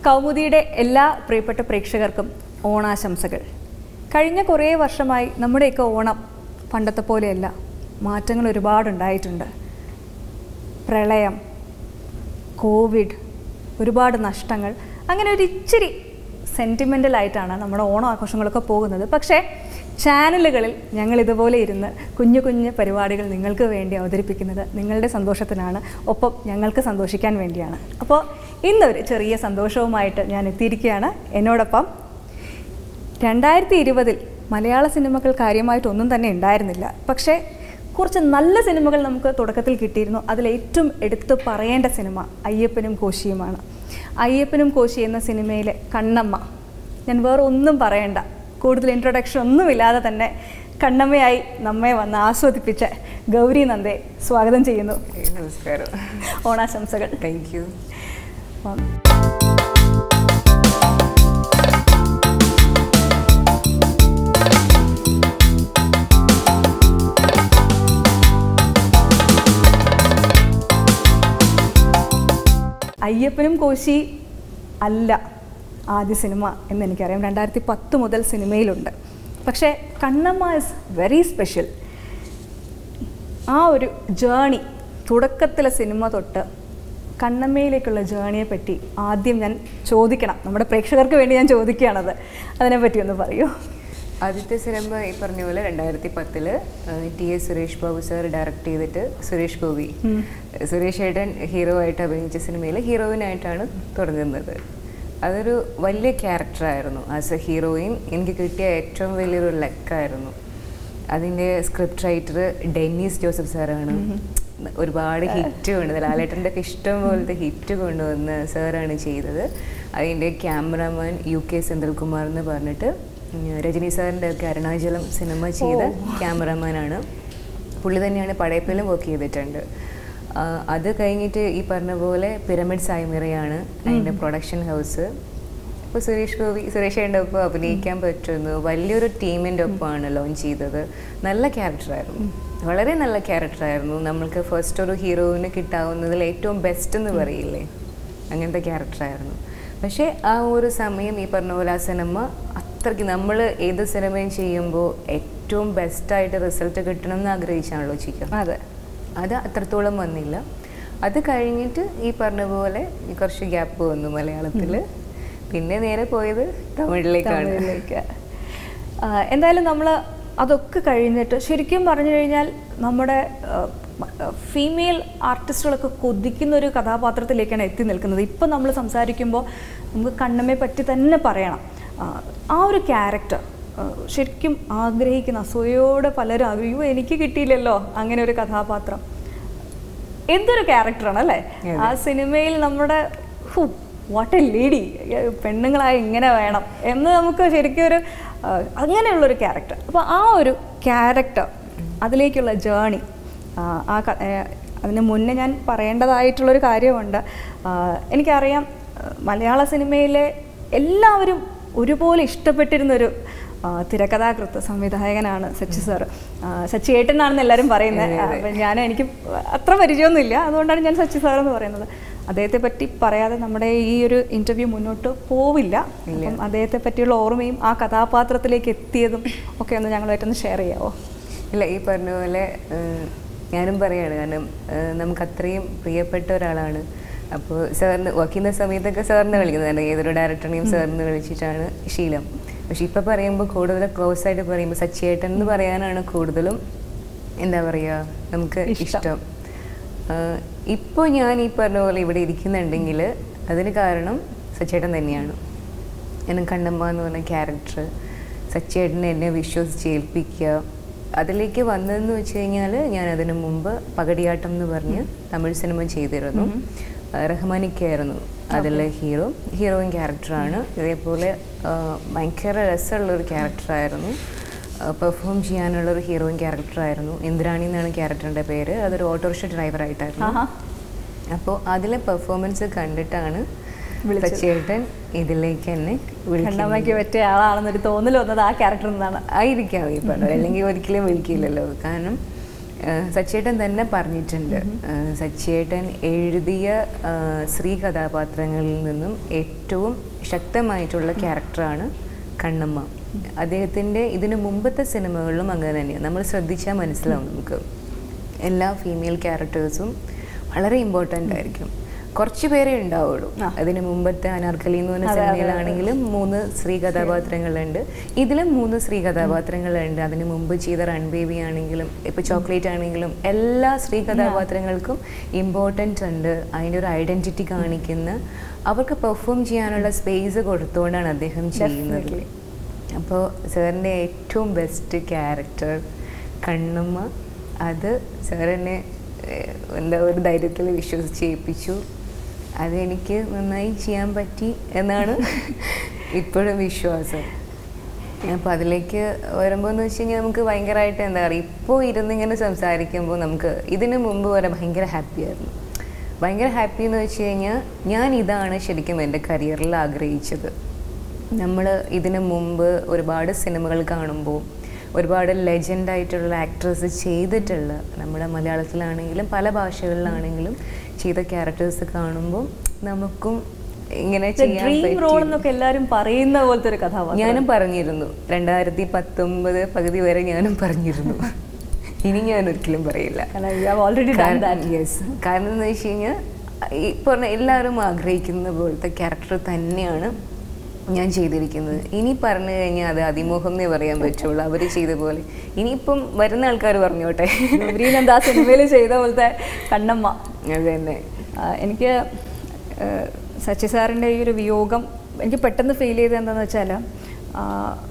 കൗമുദിയുടെ എല്ലാ പ്രിയപ്പെട്ട പ്രേക്ഷകർക്കും ഓണാശംസകൾ കഴിഞ്ഞ കുറേ വർഷമായി നമ്മുടെയൊക്കെ ഓണം പണ്ടത്തെ പോലെയല്ല മാറ്റങ്ങൾ ഒരുപാടുണ്ടായിട്ടുണ്ട് പ്രളയം കോവിഡ് ഒരുപാട് നഷ്ടങ്ങൾ അങ്ങനെ ഒരു ഇച്ചിരി സെൻറ്റിമെൻ്റലായിട്ടാണ് നമ്മുടെ ഓണം ആഘോഷങ്ങളൊക്കെ പോകുന്നത് പക്ഷേ ചാനലുകളിൽ ഞങ്ങൾ ഇതുപോലെ ഇരുന്ന് കുഞ്ഞു കുഞ്ഞു പരിപാടികൾ നിങ്ങൾക്ക് വേണ്ടി അവതരിപ്പിക്കുന്നത് നിങ്ങളുടെ സന്തോഷത്തിനാണ് ഒപ്പം ഞങ്ങൾക്ക് സന്തോഷിക്കാൻ വേണ്ടിയാണ് അപ്പോൾ ഇന്നൊരു ചെറിയ സന്തോഷവുമായിട്ട് ഞാൻ എത്തിയിരിക്കുകയാണ് എന്നോടൊപ്പം രണ്ടായിരത്തി ഇരുപതിൽ മലയാള സിനിമകൾ കാര്യമായിട്ടൊന്നും തന്നെ ഉണ്ടായിരുന്നില്ല പക്ഷേ കുറച്ച് നല്ല സിനിമകൾ നമുക്ക് തുടക്കത്തിൽ കിട്ടിയിരുന്നു അതിലേറ്റവും എടുത്തു പറയേണ്ട സിനിമ അയ്യപ്പനും കോശിയുമാണ് അയ്യപ്പനും കോശി എന്ന സിനിമയിലെ കണ്ണമ്മ ഞാൻ വേറെ ഒന്നും പറയണ്ട കൂടുതൽ ഇൻട്രൊഡക്ഷൻ ഒന്നുമില്ലാതെ തന്നെ കണ്ണമ്മയായി നമ്മെ വന്ന് ആസ്വദിപ്പിച്ച ഗൗരി നന്ദെ സ്വാഗതം ചെയ്യുന്നു നമസ്കാരം ഓണാശംസകൾ താങ്ക് യു അപ്പം അയ്യപ്പനും കോശി അല്ല ആദ്യ സിനിമ എന്ന് എനിക്കറിയാം രണ്ടായിരത്തി പത്ത് മുതൽ സിനിമയിലുണ്ട് പക്ഷേ കണ്ണമ്മ ഇസ് വെരി സ്പെഷ്യൽ ആ ഒരു ജേണി തുടക്കത്തിലെ സിനിമ തൊട്ട് കണ്ണമ്മയിലേക്കുള്ള ജേണിയെ പറ്റി ആദ്യം ഞാൻ ചോദിക്കണം നമ്മുടെ പ്രേക്ഷകർക്ക് വേണ്ടി ഞാൻ ചോദിക്കുകയാണത് അതിനെപ്പറ്റി ഒന്ന് പറയൂ ആദ്യത്തെ സിനിമ ഈ പറഞ്ഞ പോലെ രണ്ടായിരത്തി പത്തില് T S Suresh Babu sir direct ചെയ്തിട്ട് സുരേഷ് ഗോപി സുരേഷ് ഏട്ടൻ ഹീറോ ആയിട്ട് അഭിനയിച്ച സിനിമയിൽ ഹീറോയിനായിട്ടാണ് തുടങ്ങുന്നത് അതൊരു വലിയ ക്യാരക്ടറായിരുന്നു ആസ് എ ഹീറോയിൻ എനിക്ക് കിട്ടിയ ഏറ്റവും വലിയൊരു ലക്കായിരുന്നു അതിൻ്റെ സ്ക്രിപ്റ്റ് റൈറ്റർ ഡെന്നീസ് ജോസഫ് സാറാണ് ഒരുപാട് ഹിറ്റ് കൊണ്ടുവന്നത് ലാലേട്ടൻ്റെ ഒക്കെ ഇഷ്ടം പോലത്തെ ഹിറ്റ് കൊണ്ടുവന്ന് സാറാണ് ചെയ്തത് അതിൻ്റെ ക്യാമറാമാൻ യു കെ സെന്തിൽകുമാർ എന്ന് പറഞ്ഞിട്ട് ഉം, രജനി സാറിൻ്റെ ഒക്കെ അരുണാചലം സിനിമ ചെയ്ത ക്യാമറാമാനാണ് പുള്ളി തന്നെയാണ് പടയപ്പിലും വർക്ക് ചെയ്തിട്ടുണ്ട് ആ, അത് കഴിഞ്ഞിട്ട് ഈ പറഞ്ഞ പോലെ പിരമിഡ് സായ്മിറയാണ് അതിൻ്റെ പ്രൊഡക്ഷൻ ഹൗസ് ഇപ്പോൾ സുരേഷ് ഗോപി സുരേഷ് ഏട്ടൻ്റെ ഒപ്പം അഭിനയിക്കാൻ പറ്റുന്നു വലിയൊരു ടീമിൻ്റെ ഒപ്പമാണ് ലോഞ്ച് ചെയ്തത് നല്ല ക്യാരക്ടറായിരുന്നു വളരെ നല്ല ക്യാരക്ടറായിരുന്നു നമ്മൾക്ക് ഫസ്റ്റ് ഒരു ഹീറോയിന് കിട്ടാവുന്നതിൽ ഏറ്റവും ബെസ്റ്റ് എന്ന് പറയില്ലേ അങ്ങനത്തെ ക്യാരക്ടറായിരുന്നു പക്ഷേ ആ ഒരു സമയം ഈ പറഞ്ഞ പോലെ ആ സിനിമ അത്രയ്ക്ക് നമ്മൾ ഏത് സിനിമയും ചെയ്യുമ്പോൾ ഏറ്റവും ബെസ്റ്റായിട്ട് റിസൾട്ട് കിട്ടണം എന്ന് ആഗ്രഹിച്ചാണല്ലോ ചെയ്യുക അതെ അത് അത്രത്തോളം വന്നില്ല അത് കഴിഞ്ഞിട്ട് ഈ പറഞ്ഞ പോലെ കുറച്ച് ഗ്യാപ്പ് വന്നു മലയാളത്തിൽ പിന്നെ നേരെ പോയത് തമിഴിലേക്കാണ് തമിഴിലേക്ക് ആ, എന്തായാലും നമ്മൾ അതൊക്കെ കഴിഞ്ഞിട്ട് ശരിക്കും പറഞ്ഞു കഴിഞ്ഞാൽ നമ്മുടെ ഫീമെയിൽ ആർട്ടിസ്റ്റുകളൊക്കെ കൊതിക്കുന്ന ഒരു കഥാപാത്രത്തിലേക്കാണ് എത്തി നിൽക്കുന്നത് ഇപ്പം നമ്മൾ സംസാരിക്കുമ്പോൾ നമുക്ക് കണ്ണമ്മയെ പറ്റി തന്നെ പറയണം ആ, ആ ഒരു ക്യാരക്ടർ ശരിക്കും ആഗ്രഹിക്കുന്ന അസൂയോടെ പലരും അയ്യോ എനിക്ക് കിട്ടിയില്ലല്ലോ അങ്ങനെ ഒരു കഥാപാത്രം എന്തൊരു ക്യാരക്ടറാണ് അല്ലേ ആ സിനിമയിൽ നമ്മുടെ വാട്ട് എ ലേഡി പെണ്ണുങ്ങളായി ഇങ്ങനെ വേണം എന്ന് നമുക്ക് ശരിക്കും ഒരു ആ, അങ്ങനെയുള്ളൊരു ക്യാരക്ടർ അപ്പോൾ ആ ഒരു ക്യാരക്ടർ അതിലേക്കുള്ള ജേണി ആ ക- ഏ, അതിന് മുന്നേ ഞാൻ പറയേണ്ടതായിട്ടുള്ളൊരു കാര്യമുണ്ട് ആ, എനിക്കറിയാം ആ, മലയാള സിനിമയിലെ എല്ലാവരും ഒരുപോലെ ഇഷ്ടപ്പെട്ടിരുന്നൊരു ആ, തിരക്കഥാകൃത്ത് സംവിധായകനാണ് സച്ചി സാർ സച്ചി ഏട്ടനാണെന്ന് എല്ലാവരും പറയുന്നത് അപ്പം ഞാൻ എനിക്ക് അത്ര പരിചയമൊന്നുമില്ല അതുകൊണ്ടാണ് ഞാൻ സച്ചി സാർ എന്ന് പറയുന്നത് അദ്ദേഹത്തെ പറ്റി പറയാതെ നമ്മുടെ ഈ ഒരു ഇൻ്റർവ്യൂ മുന്നോട്ട് പോവില്ല അപ്പം അദ്ദേഹത്തെ പറ്റിയുള്ള ഓർമ്മയും ആ കഥാപാത്രത്തിലേക്ക് എത്തിയതും ഒക്കെ ഒന്ന് ഞങ്ങളുമായിട്ടൊന്ന് ഷെയർ ചെയ്യാവോ ഇല്ല ഈ പറഞ്ഞ പോലെ ഏഹ്, ഞാനും പറയാണ് കാരണം ഏഹ്, നമുക്ക് അത്രയും പ്രിയപ്പെട്ട ഒരാളാണ് അപ്പോൾ സാറിന് വർക്ക് ചെയ്യുന്ന സമയത്തൊക്കെ സാറിനെ വിളിക്കുന്നത് കാരണം ഏതൊരു ഡയറക്ടറിനെയും സാറിന് വിളിച്ചിട്ടാണ് ശീലം പക്ഷെ ഇപ്പം പറയുമ്പോൾ കൂടുതൽ ക്ലോസ് ആയിട്ട് പറയുമ്പോൾ സച്ചിയേട്ടൻ എന്ന് പറയാനാണ് കൂടുതലും എന്താ പറയുക നമുക്ക് ഇഷ്ടം ഇപ്പോൾ ഞാൻ ഈ പറഞ്ഞ പോലെ ഇവിടെ ഇരിക്കുന്നുണ്ടെങ്കിൽ അതിന് കാരണം സച്ചേട്ടൻ തന്നെയാണ് എന്നെ കണ്ണമ്മ എന്ന് പറഞ്ഞ ക്യാരക്ടർ സച്ചേട്ടനെ എന്നെ വിശ്വസിച്ച് ഏൽപ്പിക്കുക അതിലേക്ക് വന്നതെന്ന് വെച്ച് കഴിഞ്ഞാൽ ഞാൻ അതിനു മുമ്പ് പകടിയാട്ടം എന്ന് പറഞ്ഞ് തമിഴ് സിനിമ ചെയ്തിരുന്നു ആ, റഹ്മാനിക്കായിരുന്നു അതിലെ ഹീറോ ഹീറോയിൻ ക്യാരക്ടറാണ് ഇതേപോലെ ആ, ഭയങ്കര രസമുള്ളൊരു ക്യാരക്ടറായിരുന്നു പെർഫോം ചെയ്യാനുള്ള ഒരു ഹീറോയിൻ ക്യാരക്ടറായിരുന്നു ഇന്ദ്രാണി എന്നാണ് ക്യാരക്ടറിൻ്റെ പേര് അതൊരു ഓട്ടോറിക്ഷ ഡ്രൈവറായിട്ടായിരുന്നു ആഹാ. അപ്പോൾ അതിലെ പെർഫോമൻസ് കണ്ടിട്ടാണ് വിളിച്ചത്. ചേട്ടൻ ഇതിലേക്ക് എന്നെ വിളിക്കുന്നത് കണ്ണമ്മയ്ക്ക് പറ്റിയ ആളാണെന്നൊരു തോന്നൽ വന്നത് ആ ക്യാരക്ടറിൽ നിന്നാണ് ആയിരിക്കാം ഈ പറഞ്ഞത് അല്ലെങ്കിൽ ഒരിക്കലും വിളിക്കില്ലല്ലോ കാരണം ഏഹ് സച്ചിയേട്ടൻ തന്നെ പറഞ്ഞിട്ടുണ്ട് ഏഹ് സച്ചിയേട്ടൻ എഴുതിയ ഏഹ് സ്ത്രീ കഥാപാത്രങ്ങളിൽ നിന്നും ഏറ്റവും ശക്തമായിട്ടുള്ള ക്യാരക്ടറാണ് കണ്ണമ്മ അദ്ദേഹത്തിൻ്റെ ഇതിനു മുമ്പത്തെ സിനിമകളിലും അങ്ങനെ തന്നെയാണ് നമ്മൾ ശ്രദ്ധിച്ചാൽ മനസ്സിലാവും നമുക്ക് എല്ലാ ഫീമെയിൽ ക്യാരക്ടേഴ്സും വളരെ ഇമ്പോർട്ടൻ്റ് ആയിരിക്കും കുറച്ച് പേരേ ഉണ്ടാവുള്ളൂ ആ. അതിന് മുമ്പത്തെ അനാർക്കലി എന്ന് പറഞ്ഞ അതെ, അതെ, അതെ. സിനിമയിലാണെങ്കിലും മൂന്ന് സ്ത്രീ കഥാപാത്രങ്ങളുണ്ട് ഇതിലും മൂന്ന് സ്ത്രീ കഥാപാത്രങ്ങളുണ്ട് അതിന് മുമ്പ് ചെയ്ത റൺ ബേബി ആണെങ്കിലും ഇപ്പൊ ചോക്ലേറ്റ് ആണെങ്കിലും എല്ലാ സ്ത്രീ കഥാപാത്രങ്ങൾക്കും ഇമ്പോർട്ടൻസ് ഉണ്ട് അതിൻ്റെ ഒരു ഐഡന്റിറ്റി കാണിക്കുന്ന അവർക്ക് പെർഫോം ചെയ്യാനുള്ള സ്പേസ് കൊടുത്തുകൊണ്ടാണ് അദ്ദേഹം ചെയ്യുന്നത് Definitely. അപ്പോൾ സാറിൻ്റെ ഏറ്റവും ബെസ്റ്റ് ക്യാരക്ടർ കണ്ണമ്മ അത് സാറിനെ ഏഹ്, എന്താ ഒരു ധൈര്യത്തിൽ വിശ്വസിച്ച് ചെയ്യിപ്പിച്ചു അതെനിക്ക് നന്നായി ചെയ്യാൻ പറ്റി എന്നാണ് ഇപ്പോഴും വിശ്വാസം അപ്പോൾ അതിലേക്ക് വരുമ്പോൾ എന്ന് വെച്ച് കഴിഞ്ഞാൽ നമുക്ക് ഭയങ്കരമായിട്ട് എന്താ പറയുക ഇപ്പോൾ ഇരുന്നിങ്ങനെ സംസാരിക്കുമ്പോൾ നമുക്ക് ഇതിന് മുമ്പ് വരെ ഭയങ്കര ഹാപ്പിയായിരുന്നു ഭയങ്കര ഹാപ്പി എന്ന് വെച്ച് കഴിഞ്ഞാൽ ഞാൻ ഇതാണ് ശരിക്കും എൻ്റെ കരിയറിൽ ആഗ്രഹിച്ചത് നമ്മൾ ഇതിനു മുമ്പ് ഒരുപാട് സിനിമകൾ കാണുമ്പോൾ ഒരുപാട് ലെജൻഡ് ആയിട്ടുള്ള ആക്ട്രസ് ചെയ്തിട്ടുള്ള നമ്മുടെ മലയാളത്തിലാണെങ്കിലും പല ഭാഷകളിലാണെങ്കിലും ചെയ്ത ക്യാരക്ടേഴ്സ് കാണുമ്പോൾ നമുക്കും ഇങ്ങനെ ചെയ്യാൻ ഡ്രീം റോൾ പറ്റി എന്നൊക്കെ എല്ലാരും പറയുന്ന പോലത്തെ ഒരു കഥാപാത്രം ഞാനും പറഞ്ഞിരുന്നു രണ്ടായിരത്തി പത്തൊമ്പത് പകുതി വരെ ഞാനും പറഞ്ഞിരുന്നു ഇനി ഞാൻ ഒരിക്കലും പറയില്ല ഓൾറെഡി ഡൺ ദാറ്റ് യെസ് കാരണം എന്ന് വെച്ച് കഴിഞ്ഞാൽ ഈ പറഞ്ഞ എല്ലാവരും ആഗ്രഹിക്കുന്ന പോലത്തെ ക്യാരക്ടർ തന്നെയാണ് ഞാൻ ചെയ്തിരിക്കുന്നത് ഇനി പറഞ്ഞു കഴിഞ്ഞാൽ അത് അതിമോഹം എന്നേ പറയാൻ പറ്റുള്ളൂ അവർ ചെയ്ത പോലെ ഇനിയിപ്പം വരുന്ന ആൾക്കാർ പറഞ്ഞോട്ടെ ഗൗരീനന്ദ ആ സിനിമയിൽ ചെയ്ത പോലത്തെ കണ്ണമ്മ അത് തന്നെ ആ, എനിക്ക് ആ, സച്ചി സാറിൻ്റെ ഈ ഒരു വിയോഗം എനിക്ക് പെട്ടെന്ന് ഫീൽ ചെയ്തത് എന്താണെന്ന് വെച്ചാൽ ആ,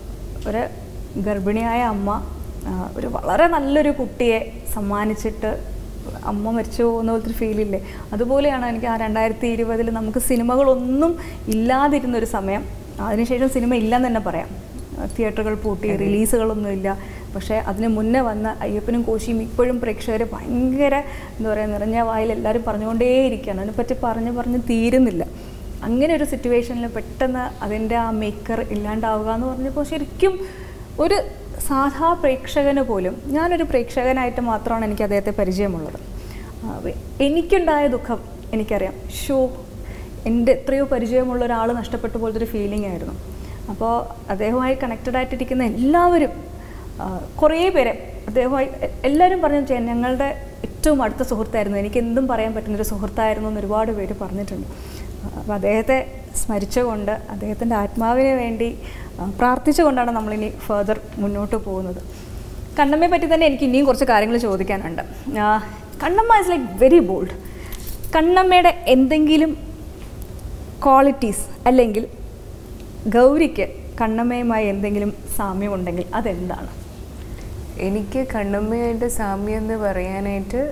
ഒരു ഗർഭിണിയായ അമ്മ ആ, ഒരു വളരെ നല്ലൊരു കുട്ടിയെ സമ്മാനിച്ചിട്ട് അമ്മ മരിച്ചു പോകുന്ന പോലത്തെ ഒരു ഫീലില്ലേ അതുപോലെയാണ് എനിക്ക് ആ രണ്ടായിരത്തി ഇരുപതിൽ നമുക്ക് സിനിമകളൊന്നും ഇല്ലാതിരുന്നൊരു സമയം അതിനുശേഷം സിനിമ ഇല്ലെന്ന് തന്നെ പറയാം തിയേറ്ററുകൾ പൂട്ടി റിലീസുകളൊന്നും ഇല്ല പക്ഷേ അതിന് മുന്നേ വന്ന അയ്യപ്പനും കോശിയും ഇപ്പോഴും പ്രേക്ഷകരെ ഭയങ്കര എന്താ പറയുക നിറഞ്ഞ വായിൽ എല്ലാവരും പറഞ്ഞുകൊണ്ടേയിരിക്കുകയാണ് അതിനെപ്പറ്റി പറഞ്ഞ് പറഞ്ഞ് തീരുന്നില്ല അങ്ങനെ ഒരു സിറ്റുവേഷനിൽ പെട്ടെന്ന് അതിൻ്റെ ആ മേക്കർ ഇല്ലാണ്ടാവുക എന്ന് പറഞ്ഞപ്പോൾ ശരിക്കും ഒരു സാധാ പ്രേക്ഷകന് പോലും ഞാനൊരു പ്രേക്ഷകനായിട്ട് മാത്രമാണ് എനിക്ക് അദ്ദേഹത്തെ പരിചയമുള്ളത് ആ, വെ- എനിക്കുണ്ടായ ദുഃഖം എനിക്കറിയാം ഷോ എൻ്റെ എത്രയോ പരിചയമുള്ള ഒരാൾ നഷ്ടപ്പെട്ട പോലത്തെ ഒരു ഫീലിംഗ് ആയിരുന്നു അപ്പോൾ അദ്ദേഹവുമായി കണക്റ്റഡ് ആയിട്ടിരിക്കുന്ന എല്ലാവരും ആ, കുറേ പേരെ അദ്ദേഹവുമായി എ- എല്ലാവരും പറഞ്ഞു "ചേ, ഞങ്ങളുടെ ഏറ്റവും അടുത്ത സുഹൃത്തായിരുന്നു എനിക്ക് എന്തും പറയാൻ പറ്റുന്നൊരു സുഹൃത്തായിരുന്നു എന്ന് ഒരുപാട് പേര് പറഞ്ഞിട്ടുണ്ട് അപ്പോൾ അദ്ദേഹത്തെ സ്മരിച്ചുകൊണ്ട് അദ്ദേഹത്തിൻ്റെ ആത്മാവിന് വേണ്ടി ആ, പ്രാർത്ഥിച്ചുകൊണ്ടാണ് നമ്മളിനി ഫർദർ മുന്നോട്ട് പോകുന്നത് കണ്ണമ്മയെ പറ്റി തന്നെ എനിക്ക് ഇനിയും കുറച്ച് കാര്യങ്ങൾ ചോദിക്കാനുണ്ട് ആ, Kannamma is like very bold കണ്ണമ്മയുടെ എന്തെങ്കിലും ക്വാളിറ്റീസ് അല്ലെങ്കിൽ ഗൗരിക്ക് കണ്ണമ്മയുമായി എന്തെങ്കിലും സാമ്യമുണ്ടെങ്കിൽ അതെന്താണ് എനിക്ക് കണ്ണമ്മയായിട്ട് സാമ്യം എന്ന് പറയാനായിട്ട്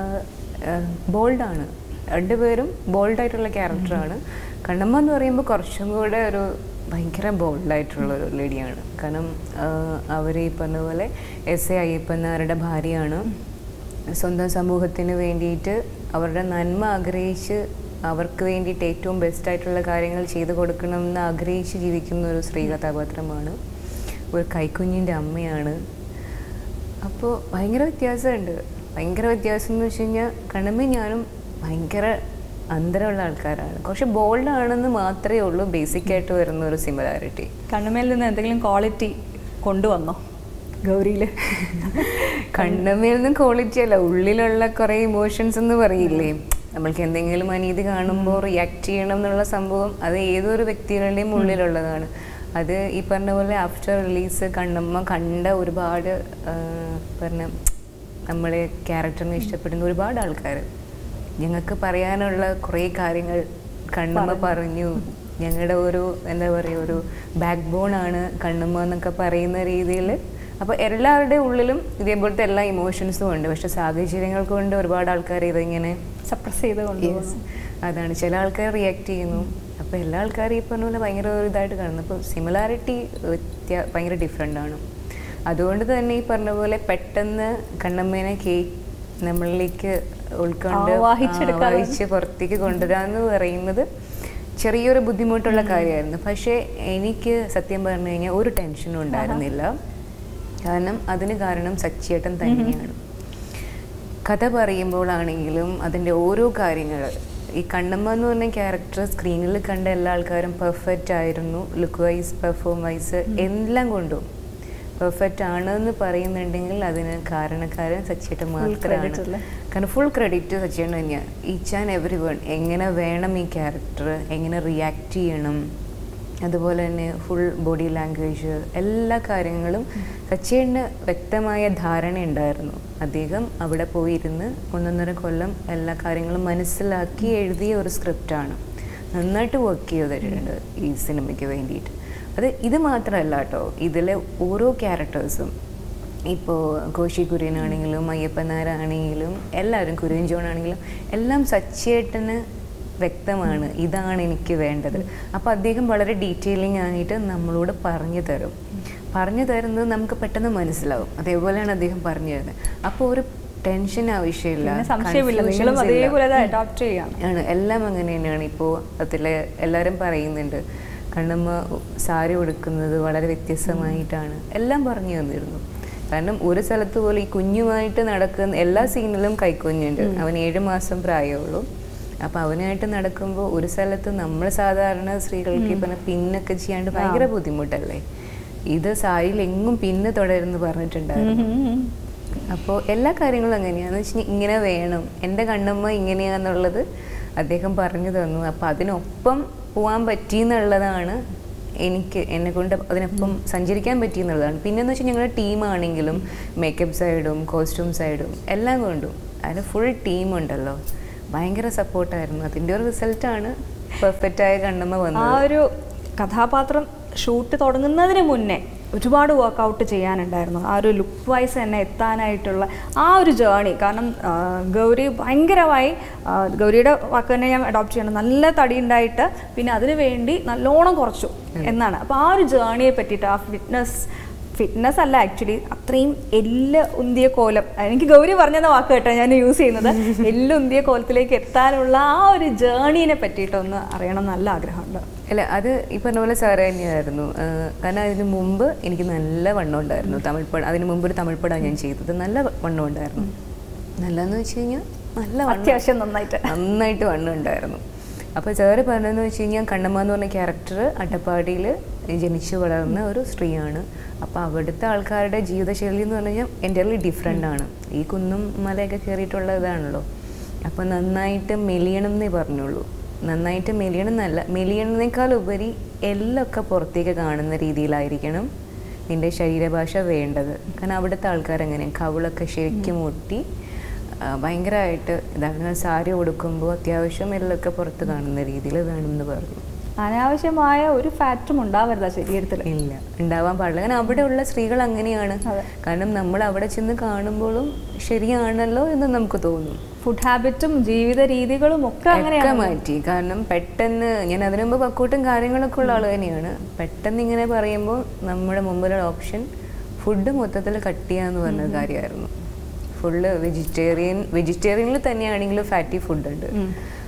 ബോൾഡാണ് രണ്ടുപേരും ബോൾഡായിട്ടുള്ള ക്യാരക്ടറാണ് കണ്ണമ്മ എന്ന് പറയുമ്പോൾ കുറച്ചും കൂടെ ഒരു ഭയങ്കര ബോൾഡായിട്ടുള്ള ഒരു ലേഡിയാണ് കാരണം അവർ ഈ പറഞ്ഞ പോലെ എസ് എ അയ്യപ്പൻ നായരുടെ ഭാര്യയാണ് സ്വന്തം സമൂഹത്തിന് വേണ്ടിയിട്ട് അവരുടെ നന്മ ആഗ്രഹിച്ച് അവർക്ക് വേണ്ടിയിട്ട് ഏറ്റവും ബെസ്റ്റ് ആയിട്ടുള്ള കാര്യങ്ങൾ ചെയ്തു കൊടുക്കണം എന്ന് ആഗ്രഹിച്ച് ജീവിക്കുന്ന ഒരു സ്ത്രീ കഥാപാത്രമാണ് ഒരു കൈക്കുഞ്ഞിൻ്റെ അമ്മയാണ് അപ്പോൾ ഭയങ്കര വ്യത്യാസമുണ്ട് ഭയങ്കര വ്യത്യാസം എന്ന് വെച്ച് കഴിഞ്ഞാൽ കണ്ണമ്മയും ഞാനും ഭയങ്കര അന്തരമുള്ള ആൾക്കാരാണ് കുറച്ച് ബോൾഡാണെന്ന് മാത്രമേ ഉള്ളൂ ബേസിക് ആയിട്ട് വരുന്ന ഒരു സിമിലാരിറ്റി കണ്ണമ്മയിൽ നിന്ന് എന്തെങ്കിലും ക്വാളിറ്റി കൊണ്ടുവന്നോ ഗൗരിയിൽ കണ്ണമ്മയിൽ നിന്ന് ക്വാളിറ്റി അല്ല ഉള്ളിലുള്ള കുറേ ഇമോഷൻസ് എന്ന് പറയില്ലേ നമ്മൾക്ക് എന്തെങ്കിലും അനീതി കാണുമ്പോൾ റിയാക്ട് ചെയ്യണം എന്നുള്ള സംഭവം അത് ഏതൊരു വ്യക്തികളുടെയും ഉള്ളിലുള്ളതാണ് അത് ഈ പറഞ്ഞ പോലെ ആഫ്റ്റർ റിലീസ് കണ്ണമ്മ കണ്ട ഒരുപാട് ആ, പറഞ്ഞ നമ്മളെ ക്യാരക്ടറിനെ ഇഷ്ടപ്പെടുന്ന ഒരുപാട് ആൾക്കാർ ഞങ്ങൾക്ക് പറയാനുള്ള കുറേ കാര്യങ്ങൾ കണ്ണമ്മ പറഞ്ഞു ഞങ്ങളുടെ ഒരു എന്താ പറയുക ഒരു ബാക്ക് ബോൺ ആണ് കണ്ണമ്മ എന്നൊക്കെ പറയുന്ന രീതിയിൽ അപ്പോൾ എല്ലാവരുടെ ഉള്ളിലും ഇതേപോലത്തെ എല്ലാ ഇമോഷൻസും ഉണ്ട് പക്ഷെ സാഹചര്യങ്ങൾ കൊണ്ട് ഒരുപാട് ആൾക്കാർ ഇതിങ്ങനെ സപ്രസ് ചെയ്ത് Yes. കൊണ്ടുപോകുന്നു അതാണ് ചില ആൾക്കാർ റിയാക്ട് ചെയ്യുന്നു അപ്പോൾ എല്ലാ ആൾക്കാരും ഈ പറഞ്ഞ പോലെ ഭയങ്കര ഒരു ഇതായിട്ട് കാണുന്നു അപ്പോൾ സിമിലാരിറ്റി വ്യത്യാ ഭയങ്കര ഡിഫറെൻ്റ് ആണ് അതുകൊണ്ട് തന്നെ ഈ പറഞ്ഞ പോലെ പെട്ടെന്ന് കണ്ണമ്മേനെ കേ നമ്മളിലേക്ക് ഉൾക്കൊണ്ട് ആവാഹിച്ചെടുക്കാൻ. ആവാഹിച്ച് പുറത്തേക്ക് കൊണ്ടുവരാന്ന് പറയുന്നത് ചെറിയൊരു ബുദ്ധിമുട്ടുള്ള കാര്യമായിരുന്നു പക്ഷേ എനിക്ക് സത്യം പറഞ്ഞു കഴിഞ്ഞാൽ ഒരു ടെൻഷനും ഉണ്ടായിരുന്നില്ല കാരണം അതിന് കാരണം സച്ചിയേട്ടൻ തന്നെയാണ് കഥ പറയുമ്പോഴാണെങ്കിലും അതിൻ്റെ ഓരോ കാര്യങ്ങൾ ഈ കണ്ണമ്മ എന്ന് പറഞ്ഞ ക്യാരക്ടർ സ്ക്രീനിൽ കണ്ട എല്ലാ ആൾക്കാരും പെർഫെക്റ്റ് ആയിരുന്നു ലുക്ക് വൈസ് പെർഫോം വൈസ് എല്ലാം കൊണ്ടും പെർഫെക്റ്റ് ആണെന്ന് പറയുന്നുണ്ടെങ്കിൽ അതിന് കാരണക്കാരൻ സച്ചിയേട്ടൻ മാത്രമാണ് credit അല്ലേ? കാരണം ഫുൾ ക്രെഡിറ്റ് സച്ചിയേട്ടൻ തന്നെയാണ് ഈച്ച് ആൻഡ് എവറി വൺ എങ്ങനെ വേണം ഈ ക്യാരക്ടർ എങ്ങനെ റിയാക്ട് ചെയ്യണം അതുപോലെ തന്നെ ഫുൾ ബോഡി ലാംഗ്വേജ് എല്ലാ കാര്യങ്ങളും സച്ചിയേട്ടന് വ്യക്തമായ ധാരണ ഉണ്ടായിരുന്നു അദ്ദേഹം അവിടെ പോയിരുന്ന് ഒന്നൊന്നര കൊല്ലം എല്ലാ കാര്യങ്ങളും മനസ്സിലാക്കി എഴുതിയ ഒരു സ്ക്രിപ്റ്റാണ് നന്നായിട്ട് വർക്ക് ചെയ്തിട്ടുണ്ട് ഈ സിനിമയ്ക്ക് വേണ്ടിയിട്ട് അത് ഇത് മാത്രമല്ല കേട്ടോ ഇതിലെ ഓരോ ക്യാരക്ടേഴ്സും ഇപ്പോൾ കോശി കുര്യനാണെങ്കിലും അയ്യപ്പൻ നായരാണെങ്കിലും എല്ലാവരും കുര്യൻ ജോൺ ആണെങ്കിലും എല്ലാം സച്ചേട്ടന് വ്യക്തമാണ് ഇതാണ് എനിക്ക് വേണ്ടത് അപ്പോൾ അദ്ദേഹം വളരെ ഡീറ്റെയിലിംഗ് ആയിട്ട് നമ്മളോട് പറഞ്ഞു തരും പറഞ്ഞു തരുന്നത് നമുക്ക് പെട്ടെന്ന് മനസ്സിലാവും അതേപോലെയാണ് അദ്ദേഹം പറഞ്ഞു തരുന്നത് അപ്പോൾ ഒരു ടെൻഷൻ ആവശ്യമില്ല പിന്നെ സംശയമില്ല നിങ്ങളും confusions ഇല്ല. അതേപോലെ അത് അഡോപ്റ്റ് ചെയ്യാം ആണ് എല്ലാം അങ്ങനെ തന്നെയാണ് ഇപ്പോൾ അതിൽ എല്ലാവരും പറയുന്നുണ്ട് കണ്ണമ്മ സാരി ഉടുക്കുന്നത് വളരെ വ്യത്യസ്തമായിട്ടാണ് എല്ലാം പറഞ്ഞു തന്നിരുന്നു കാരണം ഒരു സ്ഥലത്ത് പോലെ ഈ കുഞ്ഞുമായിട്ട് നടക്കുന്ന എല്ലാ സീനിലും കൈക്കുഞ്ഞുണ്ട് അവൻ ഏഴ് മാസം പ്രായമുള്ളൂ അപ്പോൾ അവനായിട്ട് നടക്കുമ്പോൾ ഒരു സ്ഥലത്ത് നമ്മൾ സാധാരണ സ്ത്രീകൾക്ക് ഇപ്പം പിന്നൊക്കെ ചെയ്യാണ്ട് ഭയങ്കര ബുദ്ധിമുട്ടല്ലേ ഇത് സാരിയിൽ എങ്ങും പിന്ന് തുടരുന്ന് പറഞ്ഞിട്ടുണ്ടായിരുന്നു അപ്പോൾ എല്ലാ കാര്യങ്ങളും അങ്ങനെയാണെന്ന് വെച്ചാൽ ഇങ്ങനെ വേണം എൻ്റെ കണ്ണമ്മ ഇങ്ങനെയാന്നുള്ളത് അദ്ദേഹം പറഞ്ഞു തന്നു അപ്പോൾ അതിനൊപ്പം പോകാൻ പറ്റി എന്നുള്ളതാണ് എനിക്ക് എന്നെ കൊണ്ട് അതിനൊപ്പം സഞ്ചരിക്കാൻ പറ്റി എന്നുള്ളതാണ് പിന്നെന്ന് വെച്ചാൽ ഞങ്ങളുടെ ടീമാണെങ്കിലും മേക്കപ്പ് സൈഡും കോസ്റ്റ്യൂം സൈഡും എല്ലാം കൊണ്ടും അതിന് ഫുൾ ടീമുണ്ടല്ലോ ഭയങ്കര സപ്പോർട്ടായിരുന്നു അതിൻ്റെ ഒരു റിസൾട്ടാണ് പെർഫെക്റ്റായ കണ്ണമ്മ ആ വന്നത് ഒരു കഥാപാത്രം ഷൂട്ട് തുടങ്ങുന്നതിന് മുന്നേ ഒരുപാട് വർക്കൗട്ട് ചെയ്യാനുണ്ടായിരുന്നു ആ ഒരു ലുക്ക് വൈസ് തന്നെ എത്താനായിട്ടുള്ള ആ ഒരു ജേണി കാരണം ആ, ഗൗരി ഭയങ്കരമായി ആ, ഗൗരിയുടെ വാക്ക് തന്നെ ഞാൻ അഡോപ്റ്റ് ചെയ്യണം നല്ല തടി ഉണ്ടായിട്ട് പിന്നെ അതിന് വേണ്ടി നല്ലോണം കുറച്ചു എന്നാണ് അപ്പോൾ ആ ഒരു ജേണിയെ പറ്റിയിട്ട് ആ ഫിറ്റ്നസ് ഫിറ്റ്നസ് അല്ല ആക്ച്വലി അത്രയും എല്ല് ഉന്തിയ കോലം എനിക്ക് ഗൗരി പറഞ്ഞെന്ന വാക്ക് കേട്ടോ ഞാൻ യൂസ് ചെയ്യുന്നത് എല്ല് ഉന്തിയ കോലത്തിലേക്ക് എത്താനുള്ള ആ ഒരു ജേണീനെ പറ്റിയിട്ടൊന്ന് അറിയണം നല്ല ആഗ്രഹമുണ്ട് അല്ല അത് ഈ പറഞ്ഞ പോലെ സാറ് തന്നെയായിരുന്നു ആ, കാരണം അതിന് മുമ്പ് എനിക്ക് നല്ല വണ്ണം ഉണ്ടായിരുന്നു തമിഴ് പടം അതിന് മുമ്പ് ഒരു തമിഴ് പടം ഞാൻ ചെയ്തത് നല്ല വണ്ണം ഉണ്ടായിരുന്നു നല്ലതെന്ന് വെച്ച് കഴിഞ്ഞാൽ നല്ല വണ്ണം അത്യാവശ്യം നന്നായിട്ട് നന്നായിട്ട് വണ്ണം ഉണ്ടായിരുന്നു അപ്പോൾ സാറ് പറഞ്ഞതെന്ന് വെച്ച് കഴിഞ്ഞാൽ കണ്ണമ്മ എന്ന് പറഞ്ഞ ക്യാരക്ടർ അട്ടപ്പാടിയിൽ ജനിച്ചു വളർന്ന ഒരു സ്ത്രീയാണ് അപ്പോൾ അവിടുത്തെ ആൾക്കാരുടെ ജീവിതശൈലി എന്ന് പറഞ്ഞു കഴിഞ്ഞാൽ എൻ്റർലി ഡിഫറെൻ്റ് ആണ് ഈ കുന്നും മലയൊക്കെ കയറിയിട്ടുള്ള ഇതാണല്ലോ അപ്പോൾ നന്നായിട്ട് മെലിയണം എന്നേ പറഞ്ഞുള്ളൂ നന്നായിട്ട് മെലിയണം എന്നല്ല മെലിയണതിനേക്കാൾ ഉപരി എല്ലൊക്കെ പുറത്തേക്ക് കാണുന്ന രീതിയിലായിരിക്കണം നിൻ്റെ ശരീരഭാഷ വേണ്ടത് കാരണം അവിടുത്തെ ആൾക്കാർ എങ്ങനെയാണ് കവിളൊക്കെ ശരിക്കും ഒട്ടി ആ, ഭയങ്കരമായിട്ട് ഇതാണ് സാരി ഉടുക്കുമ്പോൾ അത്യാവശ്യം എല്ലൊക്കെ പുറത്ത് കാണുന്ന രീതിയിൽ വേണമെന്ന് പറഞ്ഞു അനാവശ്യമായ ഒരു ഫാറ്റും ഉണ്ടാവരുത് ആ ശരീരത്തിൽ ഇല്ല ഉണ്ടാവാൻ പാടില്ല കാരണം അവിടെയുള്ള സ്ത്രീകൾ അങ്ങനെയാണ് അതെ. കാരണം നമ്മൾ അവിടെ ചെന്ന് കാണുമ്പോഴും ശരിയാണല്ലോ എന്ന് നമുക്ക് തോന്നും ഫുഡ് ഹാബിറ്റും ജീവിത രീതികളും ഒക്കെ ഒക്കെ അങ്ങനെയാണ് മാറ്റി കാരണം പെട്ടെന്ന് ഞാൻ അതിനു മുമ്പ് പക്കൂട്ടും കാര്യങ്ങളൊക്കെ ഉള്ള ആൾ തന്നെയാണ് പെട്ടെന്ന് ഇങ്ങനെ പറയുമ്പോൾ നമ്മുടെ മുമ്പിലുള്ള ഓപ്ഷൻ ഫുഡ് മൊത്തത്തിൽ കട്ട് ചെയ്യാന്ന് പറഞ്ഞ കാര്യമായിരുന്നു ഫുള്ള് വെജിറ്റേറിയൻ വെജിറ്റേറിയനിൽ തന്നെയാണെങ്കിലും ഫാറ്റി ഫുഡ് ഉണ്ട് ഉം.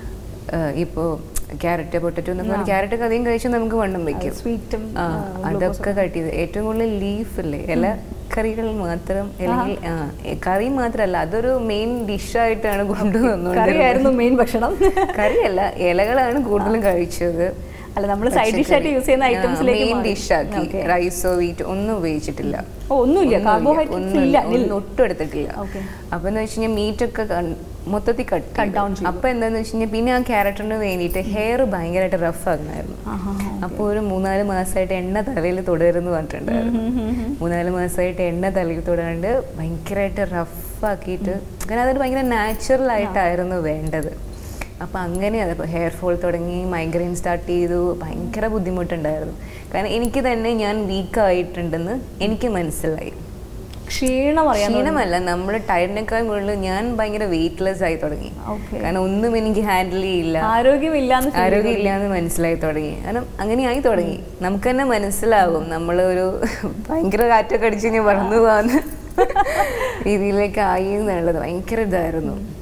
ഇപ്പോൾ ക്യാരറ്റ് പൊട്ടറ്റോ എന്നൊക്കെ പറഞ്ഞാൽ ക്യാരറ്റ് ഒക്കെ അധികം കഴിച്ചാൽ നമുക്ക് വണ്ണം വെക്കും സ്വീറ്റും ആ അതൊക്കെ കട്ട് ചെയ്ത് ഏറ്റവും കൂടുതൽ ലീഫ് അല്ലേ ഇല കറികൾ മാത്രം അല്ലെങ്കിൽ ആ കറി മാത്രമല്ല അതൊരു മെയിൻ ഡിഷായിട്ടാണ് കൊണ്ടുവന്നുകൊണ്ടിരുന്നത് കറിയായിരുന്നു മെയിൻ ഭക്ഷണം കറിയല്ല ഇലകളാണ് കൂടുതലും കഴിച്ചത് അല്ല നമ്മൾ സൈഡ് ഡിഷ് ആയിട്ട് യൂസ് ചെയ്യുന്ന ഐറ്റംസിലേക്ക് മെയിൻ മാറി. ഡിഷ് ആക്കി Okay. റൈസോ വീറ്റ് ഒന്നും ഉപയോഗിച്ചിട്ടില്ല ഓ ഒന്നുമില്ല ഒന്നുമില്ല, കാർബോഹൈഡ്രേറ്റ്സ് ഒന്നുമില്ല, ഇല്ല ഒന്നും ഒട്ടും എടുത്തിട്ടില്ല Okay. അപ്പൊ എന്ന് വെച്ച് കഴിഞ്ഞാൽ മീറ്റ് ഒക്കെ കൺ- മൊത്തത്തിൽ കട്ട് Cut down ചെയ്തു. അപ്പൊ എന്താന്ന് വെച്ച് കഴിഞ്ഞാൽ പിന്നെ ആ ക്യാരക്ടറിന് വേണ്ടിയിട്ട് ഹെയർ ഭയങ്കരമായിട്ട് റഫ് ആകുന്നായിരുന്നു ആഹാ. അപ്പോൾ ഒരു മൂന്നാല് മാസമായിട്ട് എണ്ണ തലയിൽ തുടരുന്നു പറഞ്ഞിട്ടുണ്ടായിരുന്നു മൂന്നാല് മാസമായിട്ട് എണ്ണ തലയിൽ തൊടാണ്ട് ഭയങ്കരമായിട്ട് റഫാക്കിയിട്ട് കാരണം അതൊരു ഭയങ്കര നാച്ചുറൽ ആയിട്ടായിരുന്നു വേണ്ടത് അപ്പം അങ്ങനെ അത് ഹെയർ ഫോൾ തുടങ്ങി മൈഗ്രെയിൻ സ്റ്റാർട്ട് ചെയ്തു ഭയങ്കര ബുദ്ധിമുട്ടുണ്ടായിരുന്നു കാരണം എനിക്ക് തന്നെ ഞാൻ വീക്ക് ആയിട്ടുണ്ടെന്ന് എനിക്ക് മനസ്സിലായി ക്ഷീണം അറിയാൻ ക്ഷീണമല്ല നമ്മൾ ടയറിനേക്കാൾ മുകളിൽ ഞാൻ ഭയങ്കര വെയിറ്റ്ലെസ് ആയി തുടങ്ങി Okay. കാരണം ഒന്നും എനിക്ക് ഹാൻഡിൽ ചെയ്യില്ല ആരോഗ്യമില്ലാന്ന് feel ആരോഗ്യമില്ലാന്ന് മനസ്സിലായി തുടങ്ങി കാരണം അങ്ങനെയായി തുടങ്ങി നമുക്ക് തന്നെ മനസ്സിലാവും നമ്മൾ ഒരു ഭയങ്കര കാറ്റൊക്കെ അടിച്ച് ഞാൻ പറന്നു പോകാന്ന് രീതിയിലേക്ക് ആയി എന്നുള്ളത് ഭയങ്കര ഇതായിരുന്നു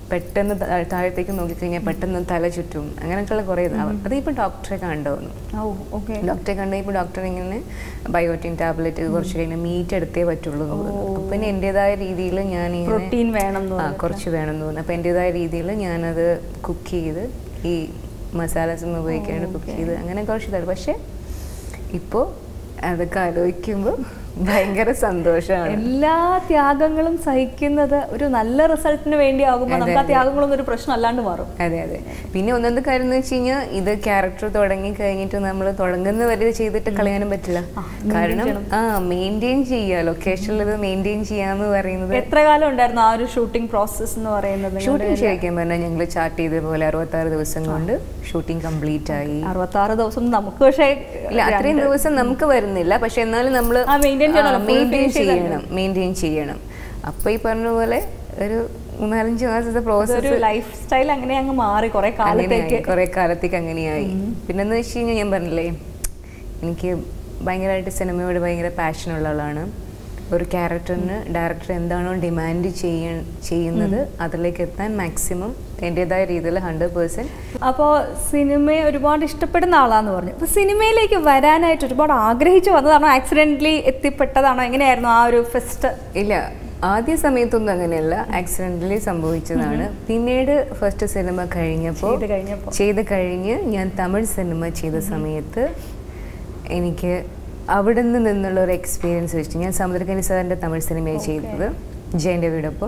പെട്ടെന്ന് താ- താഴത്തേക്ക് നോക്കിക്കഴിഞ്ഞാൽ പെട്ടെന്ന് തല ചുറ്റും അങ്ങനെയൊക്കെയുള്ള കുറേ ഇതാവും അതിപ്പോൾ ഡോക്ടറെ കണ്ടുവന്നു ഓ ഓക്കെ ഡോക്ടറെ കണ്ട ഇപ്പോൾ ഡോക്ടർ ഇങ്ങനെ ബയോട്ടിൻ ടാബ്ലറ്റ് കുറച്ച് കഴിഞ്ഞാൽ മീറ്റ് എടുത്തേ പറ്റുള്ളൂ എന്ന് പറഞ്ഞു. അപ്പൊ പിന്നെ എൻ്റെതായ രീതിയിൽ ഞാൻ പ്രോട്ടീൻ വേണം എന്ന് ആ കുറച്ച് വേണമെന്ന് പറഞ്ഞു അപ്പോൾ എൻ്റെതായ രീതിയിൽ ഞാനത് കുക്ക് ചെയ്ത് ഈ മസാലാസ് ഒന്നും ഉപയോഗിക്കാണ്ട് കുക്ക് ചെയ്ത് അങ്ങനെ കുറച്ച് ഇതാണ് പക്ഷേ ഇപ്പോൾ അതൊക്കെ ആലോചിക്കുമ്പോൾ ഭയങ്കര സന്തോഷമാണ് എല്ലാ ത്യാഗങ്ങളും സഹിക്കുന്നത് ഒരു നല്ല റിസൾട്ടിന് വേണ്ടി ആകുമ്പോൾ നമുക്ക് ആ ത്യാഗങ്ങളൊന്നും ഒരു പ്രശ്നം അല്ലാണ്ട് മാറും അതെ അതെ പിന്നെ ഒന്നാമത്തെ കാര്യം എന്ന് വെച്ച് കഴിഞ്ഞാൽ ഇത് ക്യാരക്ടർ തുടങ്ങി കഴിഞ്ഞിട്ട് നമ്മൾ തുടങ്ങുന്ന വരെ ഇത് ചെയ്തിട്ട് കളയാനും പറ്റില്ല കാരണം ആ മെയിൻറ്റെയിൻ ചെയ്യുക ലൊക്കേഷനിൽ ഇത് മെയിൻറ്റെയിൻ ചെയ്യാന്ന് പറയുന്നത് എത്ര കാലം ഉണ്ടായിരുന്നു ആ ഒരു ഷൂട്ടിംഗ് പ്രോസസ്സ് എന്ന് പറയുന്നത് ഷൂട്ടിംഗ് ശരിക്കും പറഞ്ഞാൽ ഞങ്ങൾ ചാർട്ട് ചെയ്ത പോലെ അറുപത്താറ് ദിവസം കൊണ്ട് ഷൂട്ടിംഗ് കംപ്ലീറ്റ് ആയി അറുപത്തി ആറ് ദിവസം നമുക്ക് പക്ഷേ ഇല്ല അത്രയും ദിവസം നമുക്ക് വരുന്നില്ല പക്ഷെ എന്നാലും നമ്മൾ ആ, maintain ചെയ്യണമല്ലോ. Full മെയിൻറ്റെയിൻ finish ചെയ്തല്ലേ? ചെയ്യണം മെയിൻറ്റെയിൻ ചെയ്യണം അപ്പൊ ഈ പറഞ്ഞ പോലെ ഒരു മൂന്നാലഞ്ച് മാസത്തെ പ്രോസസ്സ് ഒരു ലൈഫ് സ്റ്റൈൽ അങ്ങനെ അങ്ങ് മാറി കുറെ കാലത്തേക്ക് കുറെ കാലത്തേക്ക് അങ്ങനെയായി പിന്നെന്ന് വെച്ച് കഴിഞ്ഞാൽ ഞാൻ പറഞ്ഞില്ലേ എനിക്ക് ഭയങ്കരമായിട്ട് സിനിമയോട് ഭയങ്കര പാഷനുള്ള ആളാണ് ഒരു ക്യാരക്ടറിന് ഡയറക്ടർ എന്താണോ ഡിമാൻഡ് ചെയ്യ ചെയ്യുന്നത് അതിലേക്ക് എത്താൻ മാക്സിമം എൻ്റെതായ രീതിയിൽ ഹൺഡ്രഡ് പേഴ്സൻറ്റ് അപ്പോൾ സിനിമയെ ഒരുപാട് ഇഷ്ടപ്പെടുന്ന ആളാന്ന് പറഞ്ഞു അപ്പോൾ സിനിമയിലേക്ക് വരാനായിട്ട് ഒരുപാട് ആഗ്രഹിച്ചു വന്നതാണോ ആക്സിഡൻ്റലി എത്തിപ്പെട്ടതാണോ എങ്ങനെയായിരുന്നു ആ ഒരു ഫസ്റ്റ് ഇല്ല ആദ്യ സമയത്തൊന്നും അങ്ങനെയല്ല ആക്സിഡൻ്റലി സംഭവിച്ചതാണ് പിന്നീട് ഫസ്റ്റ് സിനിമ കഴിഞ്ഞപ്പോൾ ചെയ്ത് കഴിഞ്ഞപ്പോൾ ചെയ്ത് കഴിഞ്ഞ് ഞാൻ തമിഴ് സിനിമ ചെയ്ത സമയത്ത് എനിക്ക് അവിടെ നിന്ന് നിന്നുള്ള ഒരു എക്സ്പീരിയൻസ് വെച്ചിട്ട് ഞാൻ സമുദ്രകനി സാറിൻ്റെ തമിഴ് സിനിമയാണ് ചെയ്തത് ജയൻ്റെ വീടൊപ്പം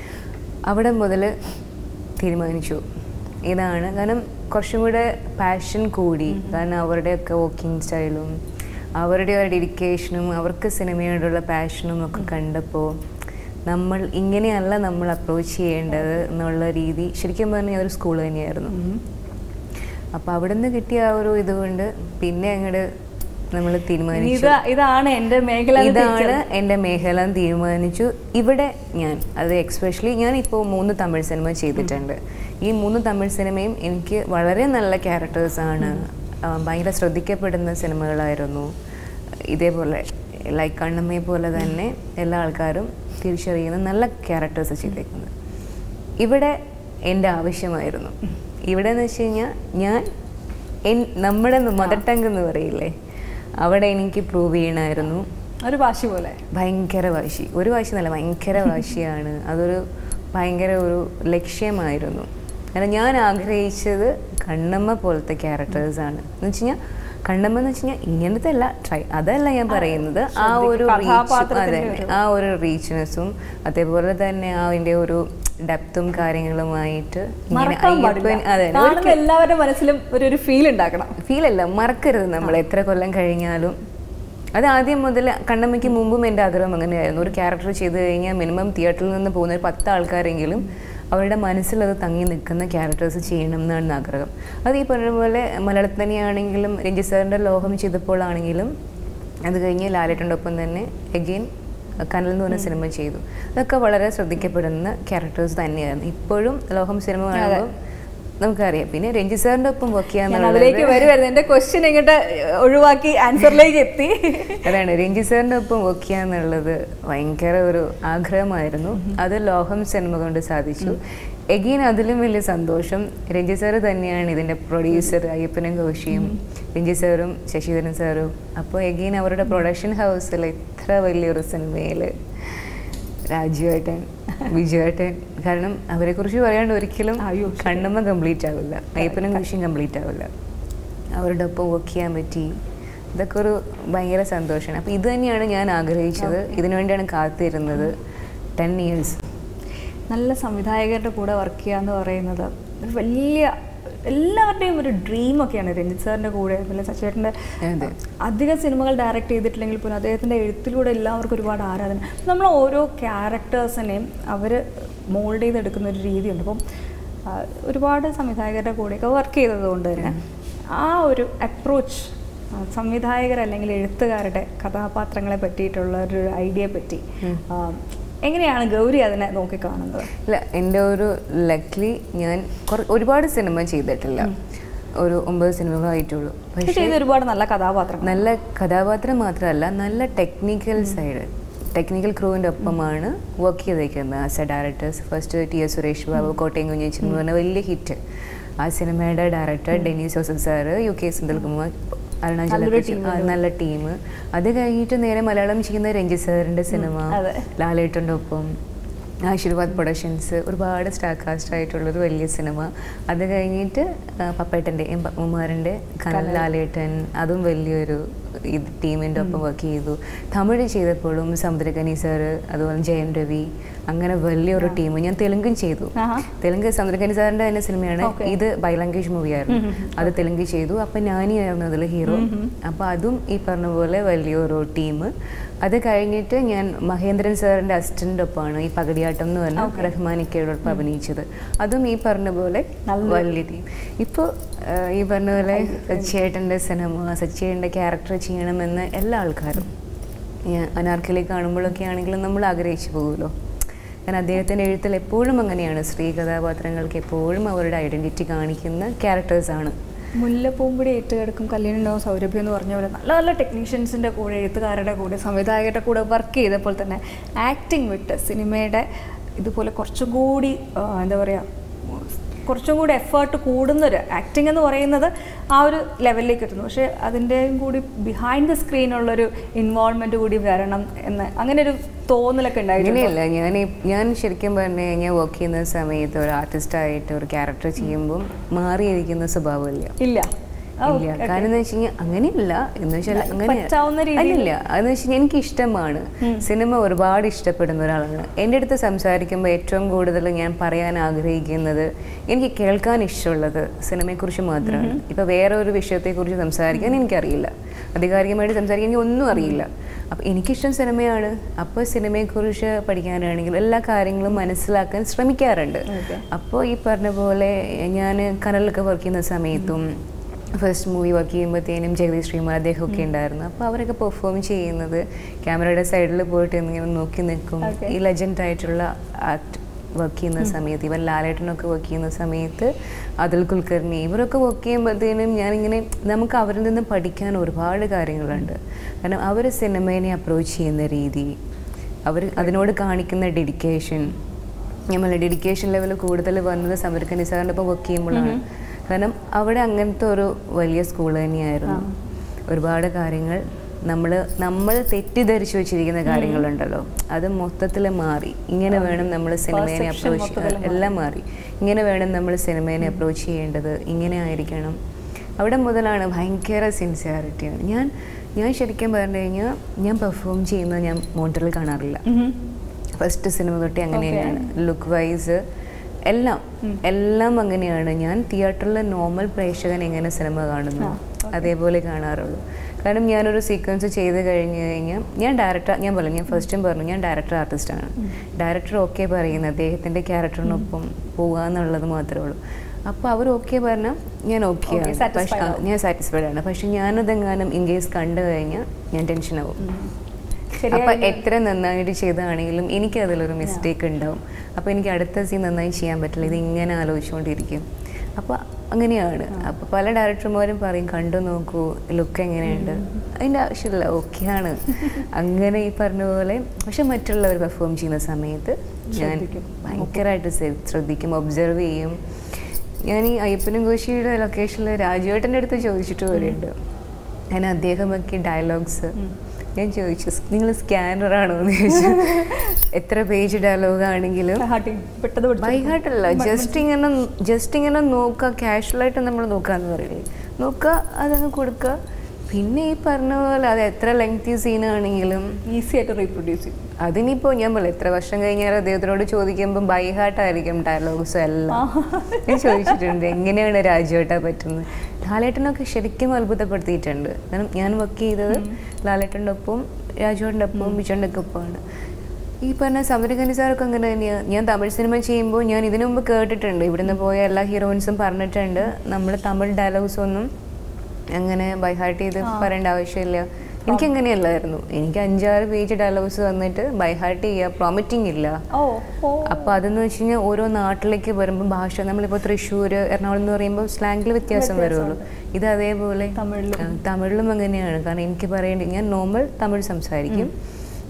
അവിടെ മുതൽ തീരുമാനിച്ചു ഇതാണ് കാരണം കുറച്ചും കൂടെ പാഷൻ കൂടി കാരണം അവരുടെയൊക്കെ വോക്കിംഗ് സ്റ്റൈലും അവരുടെ ഒരു ഡെഡിക്കേഷനും അവർക്ക് സിനിമയോടുള്ള പാഷനും ഒക്കെ കണ്ടപ്പോൾ നമ്മൾ ഇങ്ങനെയല്ല നമ്മൾ അപ്രോച്ച് ചെയ്യേണ്ടത് എന്നുള്ള രീതി ശരിക്കും പറഞ്ഞാൽ ഒരു സ്കൂൾ തന്നെയായിരുന്നു അപ്പോൾ അവിടെ നിന്ന് കിട്ടിയ ആ ഒരു ഇതുകൊണ്ട് പിന്നെ അങ്ങോട്ട് നമ്മൾ തീരുമാനിച്ചു ഇത് ഇതാണ് എൻ്റെ മേഖല എന്ന് ഇതാണ് എൻ്റെ മേഖല എന്ന് തീരുമാനിച്ചു ഇവിടെ ഞാൻ അത് എക്സ്പെഷ്യലി ഞാൻ ഇപ്പോൾ മൂന്ന് തമിഴ് സിനിമ ചെയ്തിട്ടുണ്ട് ഈ മൂന്ന് തമിഴ് സിനിമയും എനിക്ക് വളരെ നല്ല ക്യാരക്ടേഴ്സാണ് ഭയങ്കര ശ്രദ്ധിക്കപ്പെടുന്ന സിനിമകളായിരുന്നു ഇതേപോലെ ലൈക്ക് കണ്ണമ്മയെ പോലെ തന്നെ എല്ലാ ആൾക്കാരും തിരിച്ചറിയുന്ന നല്ല ക്യാരക്ടേഴ്സ് ചെയ്തേക്കുന്നത് ഇവിടെ എൻ്റെ ആവശ്യമായിരുന്നു ഇവിടെ എന്ന് വെച്ച് കഴിഞ്ഞാൽ ഞാൻ എൻ- നമ്മുടെ മദർ ടങ് എന്ന് പറയില്ലേ അവിടെ എനിക്ക് പ്രൂവ് ചെയ്യണമായിരുന്നു ഒരു വാശി പോലെ ഭയങ്കര വാശി ഒരു വാശി എന്നല്ല ഭയങ്കര വാശിയാണ് അതൊരു ഭയങ്കര ഒരു ലക്ഷ്യമായിരുന്നു കാരണം ഞാൻ ആഗ്രഹിച്ചത് കണ്ണമ്മ പോലത്തെ ക്യാരക്ടേഴ്സാണ് എന്ന് വെച്ച് കഴിഞ്ഞാൽ കണ്ണമ്മ എന്ന് വെച്ച് കഴിഞ്ഞാൽ ഇങ്ങനത്തെ അല്ല ട്രൈ അതല്ല ഞാൻ പറയുന്നത് ആ ഒരു reach- കഥാപാത്രത്തിന്റെ അതെ ആ ഒരു റീച്ച്നെസ്സും അതേപോലെ തന്നെ അതിൻ്റെ ഒരു ഡെപ്തും കാര്യങ്ങളുമായിട്ട് ഇങ്ങനെ മറക്കാൻ പാടില്ല അയ്യപ്പൻ അതെ കാണുന്ന എല്ലാവരുടെ മനസ്സിലും ഒരു ഒരു ഫീൽ ഉണ്ടാക്കണം ഫീൽ അല്ല മറക്കരുത് നമ്മൾ എത്ര കൊല്ലം കഴിഞ്ഞാലും അത് ആദ്യം മുതൽ കണ്ണമ്മയ്ക്ക് മുമ്പും എൻ്റെ ആഗ്രഹം അങ്ങനെയായിരുന്നു ഒരു ക്യാരക്ടർ ചെയ്ത് കഴിഞ്ഞാൽ മിനിമം തിയേറ്ററിൽ നിന്ന് പോകുന്ന ഒരു പത്ത് ആൾക്കാരെങ്കിലും അവരുടെ മനസ്സിലത് തങ്ങി നിൽക്കുന്ന ക്യാരക്ടേഴ്സ് ചെയ്യണം എന്നാണ് ആഗ്രഹം അത് ഈ പറഞ്ഞ പോലെ മലയാളത്തിൽ തന്നെയാണെങ്കിലും രഞ്ജിത് സാറിൻ്റെ ലോകം ചെയ്തപ്പോഴാണെങ്കിലും അത് കഴിഞ്ഞ് ലാലേട്ടൻ്റെ ഒപ്പം തന്നെ എഗെയിൻ കനൽ എന്ന് പറഞ്ഞ സിനിമ ചെയ്തു അതൊക്കെ വളരെ ശ്രദ്ധിക്കപ്പെടുന്ന ക്യാരക്ടേഴ്സ് തന്നെയായിരുന്നു ഇപ്പോഴും ലോകം സിനിമ കാണുമ്പോൾ നമുക്കറിയാം പിന്നെ രഞ്ജിത് സാറിൻ്റെ ഒപ്പം വർക്ക് ഞാൻ അതിലേക്ക് ചെയ്യാന്നുള്ളത് വരുമായിരുന്നു എൻ്റെ ക്വസ്റ്റ്യൻ ഇങ്ങോട്ട് ഒഴിവാക്കി ആൻസറിലേക്ക് എത്തി അതാണ് രഞ്ജിത് സാറിൻ്റെ ഒപ്പം വർക്ക് ചെയ്യാന്നുള്ളത് ഭയങ്കര ഒരു ആഗ്രഹമായിരുന്നു അത് ലോകം സിനിമ കൊണ്ട് സാധിച്ചു എഗെയിൻ അതിലും വലിയ സന്തോഷം രഞ്ജിത് സാറ് തന്നെയാണ് ഇതിൻ്റെ പ്രൊഡ്യൂസർ അയ്യപ്പനും ഘോഷിയും രഞ്ജിത് സാറും ശശിധരൻ സാറും അപ്പോൾ എഗെയിൻ അവരുടെ പ്രൊഡക്ഷൻ ഹൗസിൽ ഇത്ര വലിയൊരു സിനിമയിൽ രാജുവേട്ടൻ വിജുവേട്ടൻ കാരണം അവരെക്കുറിച്ച് പറയാണ്ട് ഒരിക്കലും അയ്യോ, കണ്ണമ്മ കംപ്ലീറ്റ് ആവില്ല അയ്യപ്പനും ഘോഷിയും കംപ്ലീറ്റ് ആവില്ല അവരുടെ ഒപ്പം വർക്ക് ചെയ്യാൻ പറ്റി ഇതൊക്കെ ഒരു ഭയങ്കര സന്തോഷമാണ് അപ്പോൾ ഇത് തന്നെയാണ് ഞാൻ ആഗ്രഹിച്ചത് ഇതിനു വേണ്ടിയാണ് കാത്തിരുന്നത് ടെൻ ഇയേഴ്സ് നല്ല സംവിധായകരുടെ കൂടെ വർക്ക് ചെയ്യുക എന്ന് പറയുന്നത് ഒരു വലിയ എല്ലാവരുടെയും ഒരു ഡ്രീമൊക്കെയാണ് രഞ്ജിത്ത് സാറിൻ്റെ കൂടെ അതുപോലെ സച്ചേട്ടൻ്റെ അതെ. അധികം സിനിമകൾ ഡയറക്റ്റ് ചെയ്തിട്ടില്ലെങ്കിൽ പോലും അദ്ദേഹത്തിൻ്റെ എഴുത്തിലൂടെ എല്ലാവർക്കും ഒരുപാട് ആരാധന നമ്മൾ ഓരോ ക്യാരക്ടേഴ്സിനെയും അവർ മോൾഡ് ചെയ്തെടുക്കുന്ന ഒരു രീതിയുണ്ട് അപ്പം ആ, ഒരുപാട് സംവിധായകരുടെ കൂടെയൊക്കെ വർക്ക് ചെയ്തതുകൊണ്ട് തന്നെ ആ ഒരു അപ്രോച്ച് സംവിധായകർ അല്ലെങ്കിൽ എഴുത്തുകാരുടെ കഥാപാത്രങ്ങളെ പറ്റിയിട്ടുള്ള ഒരു ഐഡിയയെ പറ്റി ആ, എങ്ങനെയാണ് ഗൗരി അതിനെ നോക്കിക്കാണുന്നത് ഇല്ല എൻ്റെ ഒരു ലക്ലി ഞാൻ കുറ- ഒരുപാട് സിനിമ ചെയ്തിട്ടില്ല ഒരു ഒമ്പത് സിനിമകളായിട്ടുള്ളൂ പക്ഷെ പക്ഷേ ചെയ്ത ഒരുപാട് നല്ല കഥാപാത്രങ്ങൾ നല്ല കഥാപാത്രം മാത്രമല്ല നല്ല ടെക്നിക്കൽ സൈഡ് ടെക്നിക്കൽ ക്രൂവിൻ്റെ ഒപ്പമാണ് വർക്ക് ചെയ്തേക്കുന്നത് as a directors first T S Suresh Babu Kottayam Kunjichan എന്ന് പറഞ്ഞ വലിയ ഹിറ്റ് ആ സിനിമയുടെ director Dennis Joseph sir U K Sundarkumar Arunachala നല്ലൊരു കൃഷ്ണ- team ആ, നല്ല ടീം അത് കഴിഞ്ഞിട്ട് നേരെ മലയാളം ചെയ്യുന്ന രഞ്ജിത് സാറിൻ്റെ സിനിമ അതെ. ലാലേട്ടൻ്റെ ഒപ്പം ആശീർവാദ് പ്രൊഡക്ഷൻസ് ഒരുപാട് സ്റ്റാർ കാസ്റ്റ് ആയിട്ടുള്ളൊരു വലിയ സിനിമ അത് കഴിഞ്ഞിട്ട് ആ, പപ്പേട്ടൻ്റെ എം പത്മകുമാറിൻ്റെ കനൽ ലാലേട്ടൻ അതും വലിയൊരു ഇത് ടീമിൻ്റെ ഒപ്പം വർക്ക് ചെയ്തു തമിഴ് ചെയ്തപ്പോഴും സമുദ്രകനി സാറ് അതുപോലെ ജയൻ രവി അങ്ങനെ വലിയൊരു ടീം ഞാൻ തെലുങ്കും ചെയ്തു ആഹാ. തെലുങ്ക് സമുദ്രകനി സാറിൻ്റെ തന്നെ സിനിമയാണ് Okay. ഇത് ബൈ ലാംഗ്വേജ് മൂവിയായിരുന്നു അത് തെലുങ്ക് ചെയ്തു അപ്പം ഞാനിയായിരുന്നു അതിൽ ഹീറോ അപ്പം അതും ഈ പറഞ്ഞ പോലെ വലിയൊരു ടീം അത് കഴിഞ്ഞിട്ട് ഞാൻ മഹേന്ദ്രൻ സാറിൻ്റെ അസിസ്റ്റൻ്റ് ഒപ്പമാണ് ഈ പകടിയാട്ടം എന്ന് പറഞ്ഞ റഹ്മാനിക്കയോടൊപ്പം അഭിനയിച്ചത് അതും ഈ പറഞ്ഞ പോലെ വലിയ ടീം ഇപ്പോൾ ഈ പറഞ്ഞ പോലെ സച്ചിയേട്ടൻ്റെ സിനിമ സച്ചിയേട്ടൻ്റെ ക്യാരക്ടർ ചെയ്യണമെന്ന് എല്ലാ ആൾക്കാരും ഞാൻ അനാർക്കലി കാണുമ്പോഴൊക്കെ ആണെങ്കിലും നമ്മൾ ആഗ്രഹിച്ചു പോകുമല്ലോ കാരണം അദ്ദേഹത്തിൻ്റെ എഴുത്തിൽ എപ്പോഴും അങ്ങനെയാണ് സ്ത്രീ കഥാപാത്രങ്ങൾക്ക് എപ്പോഴും അവരുടെ ഐഡൻറ്റിറ്റി കാണിക്കുന്ന ക്യാരക്ടേഴ്സാണ് മുല്ലപ്പൂമ്പൊടി ഏറ്റുകിടക്കും കല്യാണുണ്ടാവും സൗരഭ്യം എന്ന് പറഞ്ഞ പോലെ നല്ല നല്ല ടെക്നീഷ്യൻസിൻ്റെ കൂടെ എഴുത്തുകാരുടെ കൂടെ സംവിധായകരുടെ കൂടെ വർക്ക് ചെയ്തപ്പോൾ തന്നെ ആക്ടിങ് വിട്ട് സിനിമയുടെ ഇതുപോലെ കുറച്ചും കൂടി ആ, എന്താ പറയുക കുറച്ചും കൂടി എഫേർട്ട് കൂടുന്നൊരു ആക്ടിങ് എന്ന് പറയുന്നത് ആ ഒരു ലെവലിലേക്ക് എത്തുന്നു പക്ഷേ അതിൻ്റെയും കൂടി ബിഹൈൻഡ് ദ സ്ക്രീനുള്ളൊരു ഇൻവോൾവ്മെൻറ്റ് കൂടി വരണം എന്ന് അങ്ങനെ ഒരു തോന്നലൊക്കെ ഉണ്ടായിരുന്നു അങ്ങനെയല്ല ഞാൻ ഈ- ഞാൻ ശരിക്കും പറഞ്ഞു കഴിഞ്ഞാൽ വർക്ക് ചെയ്യുന്ന സമയത്ത് ഒരു ആർട്ടിസ്റ്റായിട്ട് ഒരു ക്യാരക്ടർ ചെയ്യുമ്പം മാറിയിരിക്കുന്ന സ്വഭാവമില്ല ഇല്ല ആ, ഇല്ല okay. കാരണം എന്ന് വെച്ച് കഴിഞ്ഞാൽ അങ്ങനെയില്ല എന്ന് വെച്ചാൽ അങ്ങനെ പറ്റാവുന്ന രീതിയിൽ- അല്ലില്ല അതെന്ന് വെച്ച് കഴിഞ്ഞാൽ എനിക്ക് ഇഷ്ടമാണ് സിനിമ ഒരുപാട് ഇഷ്ടപ്പെടുന്ന ഒരാളാണ് എൻ്റെ അടുത്ത് സംസാരിക്കുമ്പോൾ ഏറ്റവും കൂടുതൽ ഞാൻ പറയാൻ ആഗ്രഹിക്കുന്നത് എനിക്ക് കേൾക്കാൻ ഇഷ്ടമുള്ളത് സിനിമയെക്കുറിച്ച് മാത്രമാണ് ഇപ്പോൾ വേറെ ഒരു വിഷയത്തെക്കുറിച്ച് സംസാരിക്കാൻ എനിക്കറിയില്ല അധികാരികമായിട്ട് സംസാരിക്കാൻ എനിക്ക് ഒന്നും അറിയില്ല അപ്പോൾ എനിക്കിഷ്ടം സിനിമയാണ് അപ്പോൾ സിനിമയെക്കുറിച്ച് പഠിക്കാനാണെങ്കിലും എല്ലാ കാര്യങ്ങളും മനസ്സിലാക്കാൻ ശ്രമിക്കാറുണ്ട് Okay. അപ്പോൾ ഈ പറഞ്ഞ പോലെ ഞാൻ കനലിലൊക്കെ വർക്ക് ചെയ്യുന്ന സമയത്തും ഫസ്റ്റ് മൂവി വർക്ക് ചെയ്യുമ്പോഴത്തേനും ജഗദീഷ് ശ്രീമാർ അദ്ദേഹമൊക്കെ ഉണ്ടായിരുന്നു അപ്പോൾ അവരൊക്കെ പെർഫോം ചെയ്യുന്നത് ക്യാമറയുടെ സൈഡിൽ പോയിട്ട് ഇങ്ങനെ നോക്കി നിൽക്കും Okay. ഈ ലെജൻഡ് ആയിട്ടുള്ള ആക്ട് വർക്ക് ചെയ്യുന്ന സമയത്ത് ഇവൻ ലാലേട്ടനൊക്കെ വർക്ക് ചെയ്യുന്ന സമയത്ത് അതുൽ കുൽക്കർണി ഇവരൊക്കെ വർക്ക് ചെയ്യുമ്പോഴത്തേനും ഞാനിങ്ങനെ നമുക്ക് അവരിൽ നിന്ന് പഠിക്കാൻ ഒരുപാട് കാര്യങ്ങളുണ്ട് കാരണം അവർ സിനിമേനെ അപ്രോച്ച് ചെയ്യുന്ന രീതി അവർ അതിനോട് കാണിക്കുന്ന ഡെഡിക്കേഷൻ നമ്മളെ ഡെഡിക്കേഷൻ ലെവൽ കൂടുതൽ വന്നത് സമരക്ക നിസാറിൻ്റെ ഒപ്പം വർക്ക് ചെയ്യുമ്പോഴാണ് കാരണം അവിടെ അങ്ങനത്തെ ഒരു വലിയ സ്കൂൾ തന്നെയായിരുന്നു ഒരുപാട് കാര്യങ്ങൾ നമ്മൾ നമ്മൾ തെറ്റിദ്ധരിച്ചു വെച്ചിരിക്കുന്ന കാര്യങ്ങളുണ്ടല്ലോ അത് മൊത്തത്തിൽ മാറി ഇങ്ങനെ വേണം നമ്മൾ സിനിമേനെ Perception അപ്രോച്ച് മൊത്തത്തില് മാറി. എല്ലാം മാറി ഇങ്ങനെ വേണം നമ്മൾ സിനിമേനെ അപ്രോച്ച് ചെയ്യേണ്ടത് ഇങ്ങനെ ആയിരിക്കണം അവിടെ മുതലാണ് ഭയങ്കര സിൻസിയാരിറ്റിയാണ് ഞാൻ ഞാൻ ശരിക്കും പറഞ്ഞു കഴിഞ്ഞാൽ ഞാൻ പെർഫോം ചെയ്യുന്നത് ഞാൻ മോണിറ്ററിൽ കാണാറില്ല ഫസ്റ്റ് സിനിമ തൊട്ടേ അങ്ങനെ Okay. തന്നെയാണ് ലുക്ക് വൈസ് എല്ലാം എല്ലാം അങ്ങനെയാണ് ഞാൻ തിയേറ്ററിൽ നോർമൽ പ്രേക്ഷകൻ എങ്ങനെ സിനിമ കാണുന്നു ആ, okay. അതേപോലെ കാണാറുള്ളൂ കാരണം ഞാനൊരു സീക്വൻസ് ചെയ്ത് കഴിഞ്ഞ് കഴിഞ്ഞാൽ ഞാൻ ഡയറക്ടർ ഞാൻ പറഞ്ഞു ഞാൻ ഫസ്റ്റും പറഞ്ഞു ഞാൻ ഡയറക്ടർ ആർട്ടിസ്റ്റാണ് ഡയറക്ടർ ഓക്കെ പറയുന്നത് അദ്ദേഹത്തിൻ്റെ ക്യാരക്ടറിനൊപ്പം പോകുക എന്നുള്ളത് മാത്രമേ ഉള്ളൂ അപ്പോൾ അവർ ഓക്കെ പറഞ്ഞാൽ ഞാൻ ഓക്കെ Okay, ആണ് satisfied പക്ഷേ ആ, ആവും. ഞാൻ സാറ്റിസ്ഫൈഡ് ആണ് പക്ഷെ ഞാനതെങ്ങാനും ഇൻ കേസ് കണ്ടു കഴിഞ്ഞാൽ ഞാൻ ടെൻഷനാവും ശരിയായി അപ്പൊ എത്ര നന്നായിട്ട് ചെയ്താണെങ്കിലും എനിക്ക് അതിലൊരു മിസ്റ്റേക്ക് ഉണ്ടാവും അപ്പോൾ എനിക്ക് അടുത്ത സീൻ നന്നായി ചെയ്യാൻ പറ്റില്ല ഇത് ഇങ്ങനെ ആലോചിച്ചുകൊണ്ടിരിക്കും അപ്പോൾ അങ്ങനെയാണ് അപ്പോൾ പല ഡയറക്ടർമാരും പറയും കണ്ടു നോക്കൂ ലുക്ക് എങ്ങനെയുണ്ട് അതിൻ്റെ ആവശ്യമില്ല ഓക്കെയാണ് അങ്ങനെ ഈ പറഞ്ഞ പോലെ പക്ഷെ മറ്റുള്ളവർ പെർഫോം ചെയ്യുന്ന സമയത്ത് ഞാൻ ശ്രദ്ധിക്കും. ഭയങ്കരമായിട്ട് ശ്ര- ശ്രദ്ധിക്കും ഒബ്സർവ് ചെയ്യും ഞാൻ ഈ അയ്യപ്പനും കോശിയുടെ ലൊക്കേഷനിൽ രാജുവേട്ടൻ്റെ അടുത്ത് ചോദിച്ചിട്ട് പോലെയുണ്ട് ഞാൻ അദ്ദേഹമൊക്കെ ഡയലോഗ്സ് ഞാൻ ചോദിച്ചു നിങ്ങൾ സ്കാനറാണോ എന്ന് ചോദിച്ചു എത്ര പേജ് ഡയലോഗ് ആണെങ്കിലും ഹാർട്ടിങ് പെട്ടത് പിടിച്ചു. ബൈഹാർട്ടല്ല ജസ്റ്റ് ഇങ്ങനെ ജസ്റ്റ് ഇങ്ങനെ നോക്കുക കാഷ്വലായിട്ട് നമ്മൾ നോക്കാന്ന് പറയില്ലേ നോക്കുക അതങ്ങ് കൊടുക്കുക പിന്നെ ഈ പറഞ്ഞ പോലെ അത് എത്ര ലെങ്തി സീനാണെങ്കിലും ഈസി ആയിട്ട് റീപ്രൊഡ്യൂസ് ചെയ്യും അതിനിപ്പോൾ ഞാൻ പോലെ എത്ര വർഷം കഴിഞ്ഞാൽ അദ്ദേഹത്തിനോട് ചോദിക്കുമ്പോൾ ബൈഹാർട്ടായിരിക്കും ഡയലോഗ്സും എല്ലാം ഞാൻ ചോദിച്ചിട്ടുണ്ട് എങ്ങനെയാണ് രാജുവേട്ടാ പറ്റുന്നത് ലാലേട്ടനൊക്കെ ശരിക്കും അത്ഭുതപ്പെടുത്തിയിട്ടുണ്ട് കാരണം ഞാൻ വർക്ക് ചെയ്തത് ലാലേട്ടൻ്റെ ഒപ്പം രാജുവേട്ടൻ്റെ ഒപ്പം ബിജോൻ്റെ ഒക്കെ ഒപ്പമാണ് ഈ പറഞ്ഞ സമരകനി സാറൊക്കെ അങ്ങനെ തന്നെയാണ് ഞാൻ തമിഴ് സിനിമ ചെയ്യുമ്പോൾ ഞാൻ ഇതിനു മുമ്പ് കേട്ടിട്ടുണ്ട് ഇവിടുന്ന് പോയ എല്ലാ ഹീറോയിൻസും പറഞ്ഞിട്ടുണ്ട് നമ്മൾ തമിഴ് ഡയലോഗ്സ് ഒന്നും അങ്ങനെ ബൈഹാർട്ട് ചെയ്ത് പറയേണ്ട ആവശ്യമില്ല എനിക്ക് അങ്ങനെയല്ലായിരുന്നു എനിക്ക് അഞ്ചാറ് പേജ് ഡയലോഗ്സ് വന്നിട്ട് ബൈഹാർട്ട് ചെയ്യുക പ്രോമിറ്റിംഗ് ഇല്ല ഓ ഓ അപ്പോൾ അതെന്ന് വെച്ച് കഴിഞ്ഞാൽ ഓരോ നാട്ടിലേക്ക് വരുമ്പോൾ ഭാഷ നമ്മളിപ്പോൾ തൃശ്ശൂർ എറണാകുളം എന്ന് പറയുമ്പോൾ സ്ലാങ്ങിൽ വ്യത്യാസം വരുള്ളൂ ഇത് അതേപോലെ തമിഴിലും. ആ, തമിഴിലും അങ്ങനെയാണ് കാരണം എനിക്ക് പറയേണ്ടി ഞാൻ നോർമൽ തമിഴ് സംസാരിക്കും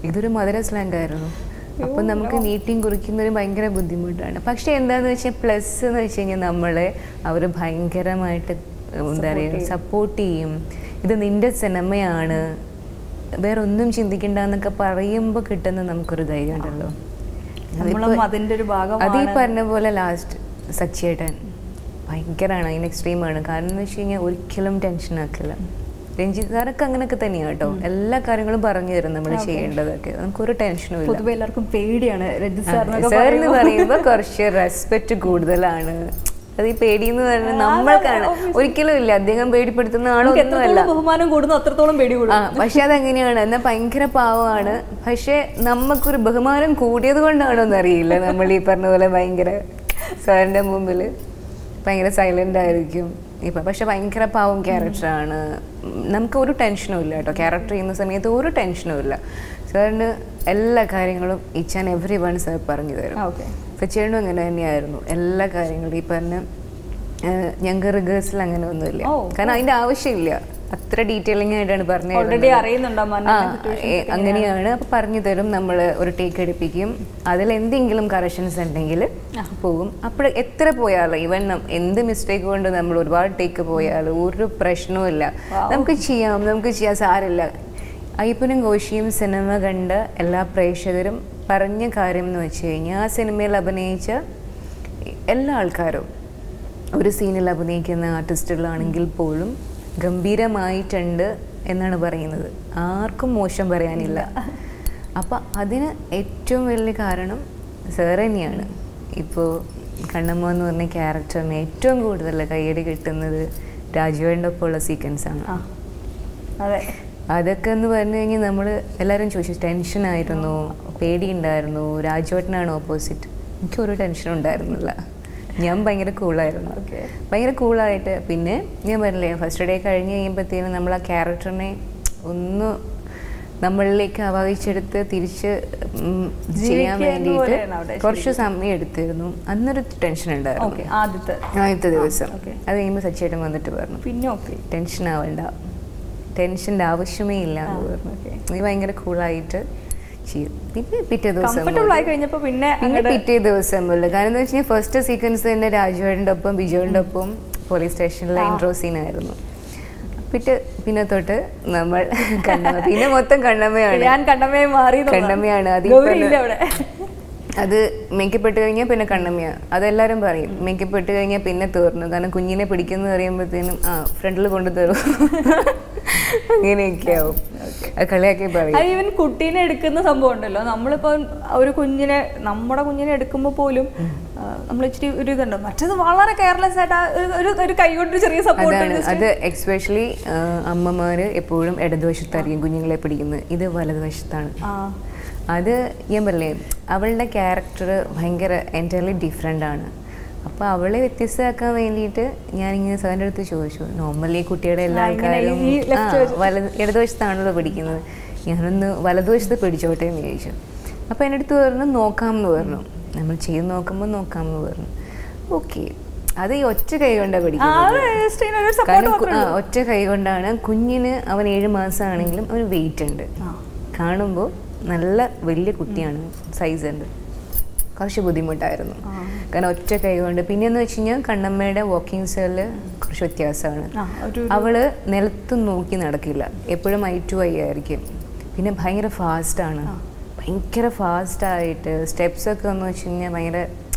ഇതൊരു മധുര സ്ലാങ് ആയിരുന്നു അപ്പൊ നമുക്ക് നീട്ടിയും കുറിക്കുന്നൊരു ഭയങ്കര ബുദ്ധിമുട്ടാണ് പക്ഷെ എന്താന്ന് വെച്ചാൽ പ്ലസ് എന്ന് വെച്ച് കഴിഞ്ഞാൽ നമ്മളെ അവർ ഭയങ്കരമായിട്ട് എന്താ പറയുക സപ്പോർട്ട് ചെയ്യും ഇത് നിന്റെ സിനിമയാണ് വേറെ ഒന്നും ചിന്തിക്കണ്ട എന്നൊക്കെ പറയുമ്പോൾ കിട്ടുന്ന നമുക്കൊരു ധൈര്യം ഉണ്ടല്ലോ നമ്മളും അതിപ്പോ- അതിന്റെ ഒരു അത് ഈ ഭാഗമാണ് പറഞ്ഞ പോലെ ലാസ്റ്റ് സച്ചിയേട്ടൻ ഭയങ്കരമാണ് അതിന് എക്സ്ട്രീമാണ് കാരണം എന്ന് വെച്ച് കഴിഞ്ഞാൽ ഒരിക്കലും ടെൻഷൻ ആക്കില്ല രഞ്ജിത് സാറൊക്കെ അങ്ങനെയൊക്കെ തന്നെയാണ് കേട്ടോ എല്ലാ കാര്യങ്ങളും പറഞ്ഞു തരും നമ്മൾ ചെയ്യേണ്ടതൊക്കെ നമുക്കൊരു ടെൻഷനും ഇല്ല പൊതുവെ എല്ലാവർക്കും പേടിയാണ് രജിത് സാറിനൊക്കെ സാറിന് പറയുമ്പോൾ. പറയുമ്പോൾ കുറച്ച് റെസ്പെക്ട് കൂടുതലാണ് അത് ഈ പേടി എന്ന് പറയുന്നത് നമ്മൾക്കാണ് ഒരിക്കലും ഇല്ല അദ്ദേഹം പേടിപ്പെടുത്തുന്ന നമുക്ക് ആളൊന്നുമല്ല എത്രത്തോളം ബഹുമാനം കൂടുന്നു അത്രത്തോളം പേടി ആ കൂടും പക്ഷെ അതെങ്ങനെയാണ് എന്നാൽ ഭയങ്കര പാവമാണ് പക്ഷെ നമുക്കൊരു ബഹുമാനം കൂടിയത് കൊണ്ടാണോ എന്നറിയില്ല നമ്മൾ ഈ പറഞ്ഞ പോലെ ഭയങ്കര സാറിന്റെ മുമ്പിൽ ഭയങ്കര സൈലന്റ് ആയിരിക്കും ഇപ്പൊ പക്ഷെ ഭയങ്കര പാവം ക്യാരക്ടറാണ് നമുക്ക് ഒരു ടെൻഷനും ഇല്ല കേട്ടോ ക്യാരക്ടർ ചെയ്യുന്ന സമയത്ത് ഒരു ടെൻഷനും ഇല്ല സാറിന് എല്ലാ കാര്യങ്ങളും each and every one sir പറഞ്ഞു തരും ഓക്കെ സച്ചേണും അങ്ങനെ തന്നെയായിരുന്നു എല്ലാ കാര്യങ്ങളും ഈ പറഞ്ഞ ഞങ്ങൾക്ക് റിഹേഴ്സൽ അങ്ങനെ ഒന്നുമില്ല ഓ, കാരണം അതിന്റെ ആവശ്യമില്ല അത്ര ഡീറ്റെയിലിംഗ് ആയിട്ടാണ് പറഞ്ഞു ഓൾറെഡി തരുന്നത്. അറിയുന്നുണ്ടോ ആ മന്നെ ഏ, അങ്ങനെയാണ് അപ്പൊ പറഞ്ഞു തരും നമ്മൾ ഒരു ടേക്ക് എടുപ്പിക്കും അതിൽ എന്തെങ്കിലും കറക്ഷൻസ് ഉണ്ടെങ്കിൽ പോകും അപ്പോൾ എത്ര പോയാലും ഇവൻ എന്ത് മിസ്റ്റേക്ക് കൊണ്ട് നമ്മൾ ഒരുപാട് ടേക്ക് പോയാലും ഒരു പ്രശ്നവും ഇല്ല നമുക്ക് ചെയ്യാം നമുക്ക് ചെയ്യാൻ സാരില്ല അയ്യപ്പനും കോശിയും സിനിമ കണ്ട എല്ലാ പ്രേക്ഷകരും പറഞ്ഞ കാര്യം എന്ന് വെച്ച് കഴിഞ്ഞാൽ ആ സിനിമയിൽ അഭിനയിച്ച എല്ലാ ആൾക്കാരും ഒരു സീനിൽ അഭിനയിക്കുന്ന ആർട്ടിസ്റ്റുകളാണെങ്കിൽ പോലും ഗംഭീരമായിട്ടുണ്ട് എന്നാണ് പറയുന്നത് ആർക്കും മോശം പറയാനില്ല അപ്പം അതിന് ഏറ്റവും വലിയ കാരണം സാർ തന്നെയാണ് ഇപ്പോൾ കണ്ണമ്മ എന്ന് പറഞ്ഞ ക്യാരക്ടറിന് ഏറ്റവും കൂടുതൽ കയ്യടി കിട്ടുന്നത് രാജുവേൻ്റെ ഒപ്പമുള്ള സീക്വൻസ് ആണ് ആ അതെ അതൊക്കെ എന്ന് പറഞ്ഞു കഴിഞ്ഞാൽ നമ്മൾ എല്ലാവരും ചോദിച്ചു ടെൻഷൻ ആയിരുന്നു പേടിയുണ്ടായിരുന്നു രാജുവേട്ടനാണ് ഓപ്പോസിറ്റ് എനിക്കൊരു ടെൻഷനും ഉണ്ടായിരുന്നില്ല ഞാൻ ഭയങ്കര കൂളായിരുന്നു Okay. ഭയങ്കര കൂളായിട്ട് പിന്നെ ഞാൻ പറഞ്ഞില്ലേ ഫസ്റ്റ് ഡേ കഴിഞ്ഞ് കഴിയുമ്പോഴത്തേനും നമ്മൾ ആ ക്യാരക്ടറിനെ ഒന്ന് നമ്മളിലേക്ക് ആവാഹിച്ചെടുത്ത് തിരിച്ച് ഉം, ചെയ്യാൻ ജീവിക്കുക എന്ന് വേണ്ടിയിട്ട് പോലെയാണ് അവിടെ കുറച്ച് സമയം എടുത്തിരുന്നു അന്നൊരു ടെൻഷൻ ഉണ്ടായിരുന്നു ഓക്കെ ആദ്യത്തെ ആദ്യത്തെ ദിവസം okay. അത് കഴിയുമ്പോൾ സച്ചേട്ടൻ വന്നിട്ട് പറഞ്ഞു പിന്നെ ഓക്കെ ടെൻഷൻ ആവണ്ട ടെൻഷൻ്റെ ആവശ്യമേ ഇല്ല എന്ന് പറഞ്ഞു ഓക്കെ നീ ഭയങ്കര കൂളായിട്ട് ചെയ്യും പിന്നെ പിറ്റേ ദിവസം കംഫർട്ടബിൾ ആയി കഴിഞ്ഞപ്പോ പിന്നെ പിന്നെ അങ്ങട് പിറ്റേ ദിവസം മുതൽ കാരണം എന്താ വെച്ച് കഴിഞ്ഞാൽ ഫസ്റ്റ് സീക്വൻസ് തന്നെ രാജുവേട്ടൻ്റെ ഒപ്പം ബിജുവിൻ്റെ ഒപ്പം പോലീസ് സ്റ്റേഷനിലെ ഇൻട്രോ സീനായിരുന്നു പിറ്റേ പിന്നെ തൊട്ട് നമ്മൾ കണ്ണമ്മ പിന്നെ മൊത്തം കണ്ണമ്മയാണ് ഞാൻ കണ്ണമ്മയെ മാറി എന്നുള്ളതാണ്. കണ്ണമ്മയാണ് അത് ഈ ഗൗരി പറഞ്ഞ- ഇല്ല അവിടെ അത് മേക്കപ്പ് ഇട്ട് കഴിഞ്ഞാൽ പിന്നെ കണ്ണമ്മയാണ് അതെല്ലാവരും പറയും മേക്കപ്പ് ഇട്ട് കഴിഞ്ഞാൽ പിന്നെ തീർന്നു കാരണം കുഞ്ഞിനെ പിടിക്കുന്നു പറയുമ്പോഴത്തേനും ആ ഫ്രണ്ടിൽ കൊണ്ടുതരും അങ്ങനെയൊക്കെ ആവും അത് കളിയാക്കി പറയും അത് ഈവൻ കുട്ടീനെ എടുക്കുന്ന സംഭവം ഉണ്ടല്ലോ നമ്മളിപ്പോ ഒരു കുഞ്ഞിനെ നമ്മുടെ കുഞ്ഞിനെ എടുക്കുമ്പോൾ പോലും നമ്മൾ ഇച്ചിരി ഒരു ഇതുണ്ട് മറ്റത് വളരെ കെയർലെസ് ആയിട്ട് ആ ഒരു- ഒരു ഒരു കൈ കൊണ്ട് ചെറിയ അതാണ് സപ്പോർട്ട് അത് എക്സ്പെഷ്യലി അമ്മമാര് എപ്പോഴും ഇടതുവശത്തായിരിക്കും കുഞ്ഞുങ്ങളെ പിടിക്കുന്നത് ഇത് വലതുവശത്താണ് ആ അത് ഞാൻ പറയലേ അവളുടെ ക്യാരക്ടർ ഭയങ്കര എൻറ്റയർലി ഡിഫറെൻ്റ് ആണ് അപ്പോൾ അവളെ വ്യത്യസ്തമാക്കാൻ വേണ്ടിയിട്ട് ഞാനിങ്ങനെ സാറിൻ്റെ അടുത്ത് ചോദിച്ചു നോർമലി കുട്ടിയുടെ എല്ലാ ആ, ഇങ്ങനെ ആൾക്കാരും ഈ left ആ, വലത് ഇടതുവശത്താണല്ലോ പിടിക്കുന്നത് ഞാനൊന്ന് വലതുവശത്ത് പിടിച്ചോട്ടെ എന്ന് ചോദിച്ചു അപ്പോൾ എൻ്റെ അടുത്ത് പറഞ്ഞു നോക്കാം എന്ന് പറഞ്ഞു നമ്മൾ ചെയ്ത് നോക്കുമ്പോൾ നോക്കാം എന്ന് പറഞ്ഞു ഓക്കെ അത് ഈ ഒറ്റ കൈ കൊണ്ടാണ് ആ, പിടിക്കുന്നത് അത് just ഇങ്ങനെ ഒരു support കാരണം കു- മാത്രമേ ആ, ഒറ്റ കൈ കൊണ്ടാണ് കുഞ്ഞിന് അവൻ ഏഴ് മാസമാണെങ്കിലും അവന് വെയിറ്റ് ഉണ്ട് ആ. കാണുമ്പോൾ നല്ല വലിയ കുട്ടിയാണ് സൈസ് ഉണ്ട് കുറച്ച് ബുദ്ധിമുട്ടായിരുന്നു ആ. കാരണം ഒറ്റ കൈ കൊണ്ട് പിന്നെയെന്ന് വെച്ച് കഴിഞ്ഞാൽ കണ്ണമ്മയുടെ വാക്കിംഗ് സ്റ്റൈലിൽ കുറച്ച് വ്യത്യാസമാണ് ആ, ഒരു അവള് നിലത്ത് നോക്കി നടക്കില്ല എപ്പോഴും ഐ ടു ഐ ആയിരിക്കും പിന്നെ ഭയങ്കര ഫാസ്റ്റാണ് ഭയങ്കര ഫാസ്റ്റായിട്ട് സ്റ്റെപ്സ് ഒക്കെ എന്ന് വെച്ച് കഴിഞ്ഞാൽ ഭയങ്കര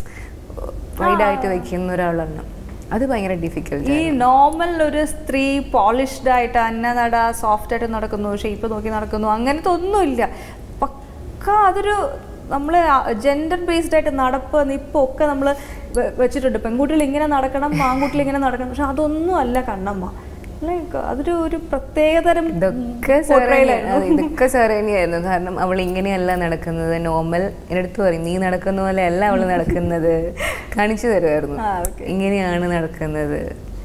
വൈഡായിട്ട് വെക്കുന്ന ഒരാളാണ് അത് ഭയങ്കര ഡിഫിക്കൽട്ട് ഈ നോർമൽ ഒരു സ്ത്രീ പോളിഷ്ഡ് ആയിട്ട് അന്നനട സോഫ്റ്റ് ആയിട്ട് നടക്കുന്നു ഷേപ്പ് നോക്കി നടക്കുന്നു അങ്ങനത്തെ ഒന്നുമില്ല പക്ക അതൊരു നമ്മൾ ജെൻഡർ ബേസ്ഡ് ആയിട്ട് നടപ്പ് നിപ്പ് ഒക്കെ നമ്മൾ വെച്ചിട്ടുണ്ട് പെൺകുട്ടികൾ ഇങ്ങനെ നടക്കണം ആൺകുട്ടികൾ ഇങ്ങനെ നടക്കണം പക്ഷെ അതൊന്നും അല്ല കണ്ണമ്മ ലൈക്ക് അതൊരു ഒരു പ്രത്യേകതരം ഇതൊക്കെ portrayal സാറ് ആയിരുന്നു. ഇതൊക്കെ സാറ് തന്നെയായിരുന്നു കാരണം അവൾ ഇങ്ങനെയല്ല നടക്കുന്നത് നോർമൽ എടുത്തു പറയും നീ നടക്കുന്ന പോലെ അല്ല അവൾ നടക്കുന്നത് കാണിച്ചു തരുമായിരുന്നു ആ, okay. ഇങ്ങനെയാണ് നടക്കുന്നത്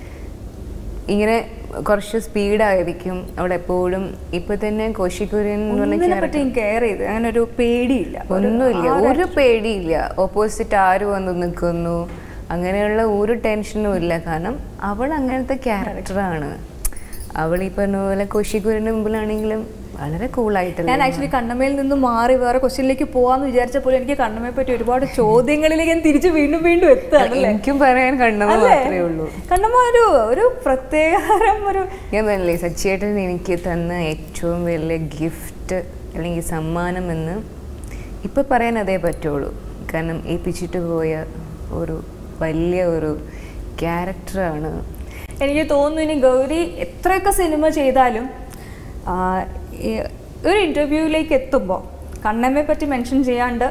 ഇങ്ങനെ കുറച്ച് സ്പീഡായിരിക്കും അവിടെ എപ്പോഴും ഇപ്പൊ തന്നെ കോശിക്കുര്യൻ എന്ന് പറഞ്ഞ ഒന്നിനെ character- പറ്റിയും കെയർ ചെയ്ത് അങ്ങനെ ഒരു പേടിയില്ല ഒരു- ഒന്നുമില്ല ആ ഒരു- ഒരു പേടിയില്ല ഓപ്പോസിറ്റ് ആര് വന്ന് നിൽക്കുന്നു അങ്ങനെയുള്ള ഒരു ടെൻഷനും ഇല്ല കാരണം അവൾ അങ്ങനത്തെ ക്യാരക്ടറാണ് അവൾ ഈ പറഞ്ഞ പോലെ കോശിക്കുരിൻ്റെ മുമ്പിലാണെങ്കിലും വളരെ കൂളായിട്ടല്ലേ ഞാൻ ആക്ച്വലി കണ്ണമ്മയിൽ നിന്ന് മാറി വേറെ ക്വസ്റ്റ്യനിലേക്ക് പോവാന്ന് വിചാരിച്ചപ്പോൾ എനിക്ക് കണ്ണമ്മയെ പറ്റി ഒരുപാട് ചോദ്യങ്ങളിലേക്ക് ഞാൻ തിരിച്ച് വീണ്ടും വീണ്ടും എത്തുകയാണ് അല്ലേ? എനിക്കും പറയാൻ കണ്ണമ്മ അല്ലേ? മാത്രമേ ഉള്ളൂ കണ്ണമ്മ ഒരു ഒരു പ്രത്യേകതരം ഒരു ഞാൻ പറഞ്ഞില്ലേ സച്ചിയേട്ടൻ എനിക്ക് തന്ന ഏറ്റവും വലിയ ഗിഫ്റ്റ് അല്ലെങ്കിൽ സമ്മാനം എന്ന് ഇപ്പം പറയാൻ അതേ പറ്റുള്ളൂ കാരണം ഏൽപ്പിച്ചിട്ട് പോയ ഒരു വലിയ ഒരു ക്യാരക്ടറാണ് എനിക്ക് തോന്നുന്നു ഇനി ഗൗരി എത്രയൊക്കെ സിനിമ ചെയ്താലും ആ, ഈ ഒരു ഇൻ്റർവ്യൂവിലേക്ക് എത്തുമ്പോൾ കണ്ണമ്മയെ പറ്റി മെൻഷൻ ചെയ്യാണ്ട്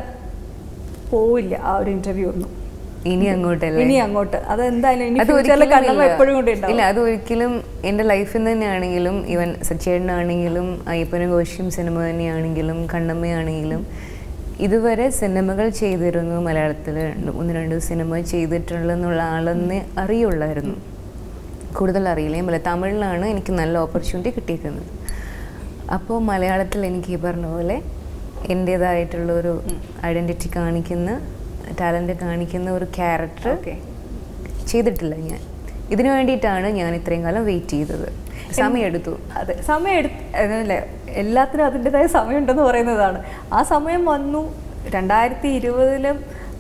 പോവില്ല ആ ഒരു ഇന്റർവ്യൂ ഒന്നും ഇനി അങ്ങോട്ടല്ലേ ഇനി അങ്ങോട്ട് അത് എന്തായാലും ഇനി അത് ഫ്യൂച്ചറിൽ ഒരിക്കലും കണ്ണമ്മ ഇല്ല. എപ്പോഴും കൂടി ഉണ്ടാവും ഇല്ല അത് ഒരിക്കലും എൻ്റെ ലൈഫിൽ തന്നെയാണെങ്കിലും ഈവൻ സച്ചേട്ടനാണെങ്കിലും അയ്യപ്പനും കോശിയും സിനിമ തന്നെയാണെങ്കിലും കണ്ണമ്മയാണെങ്കിലും ഇതുവരെ സിനിമകൾ ചെയ്തിരുന്നു മലയാളത്തിൽ രണ്ട് ഒന്ന് രണ്ട് സിനിമ ചെയ്തിട്ടുള്ളെന്നുള്ള ആളെന്ന് അറിയുള്ളായിരുന്നു കൂടുതൽ അറിയില്ല ഞാൻ പറയാം തമിഴിലാണ് എനിക്ക് നല്ല ഓപ്പർച്യൂണിറ്റി കിട്ടിയിരിക്കുന്നത് അപ്പോൾ മലയാളത്തിൽ എനിക്ക് ഈ പറഞ്ഞ പോലെ എൻ്റേതായിട്ടുള്ള ഒരു ഐഡൻറ്റിറ്റി കാണിക്കുന്ന ടാലൻറ്റ് കാണിക്കുന്ന ഒരു ക്യാരക്ടർ ഓക്കെ ചെയ്തിട്ടില്ല ഞാൻ ഇതിനു വേണ്ടിയിട്ടാണ് ഞാൻ ഇത്രയും കാലം വെയിറ്റ് ചെയ്തത് സമയമെടുത്തു അതെ സമയം എടുത്ത് അതല്ലേ എല്ലാത്തിനും അതിൻ്റെതായ സമയമുണ്ടെന്ന് പറയുന്നതാണ് ആ സമയം വന്നു രണ്ടായിരത്തി ഇരുപതിലും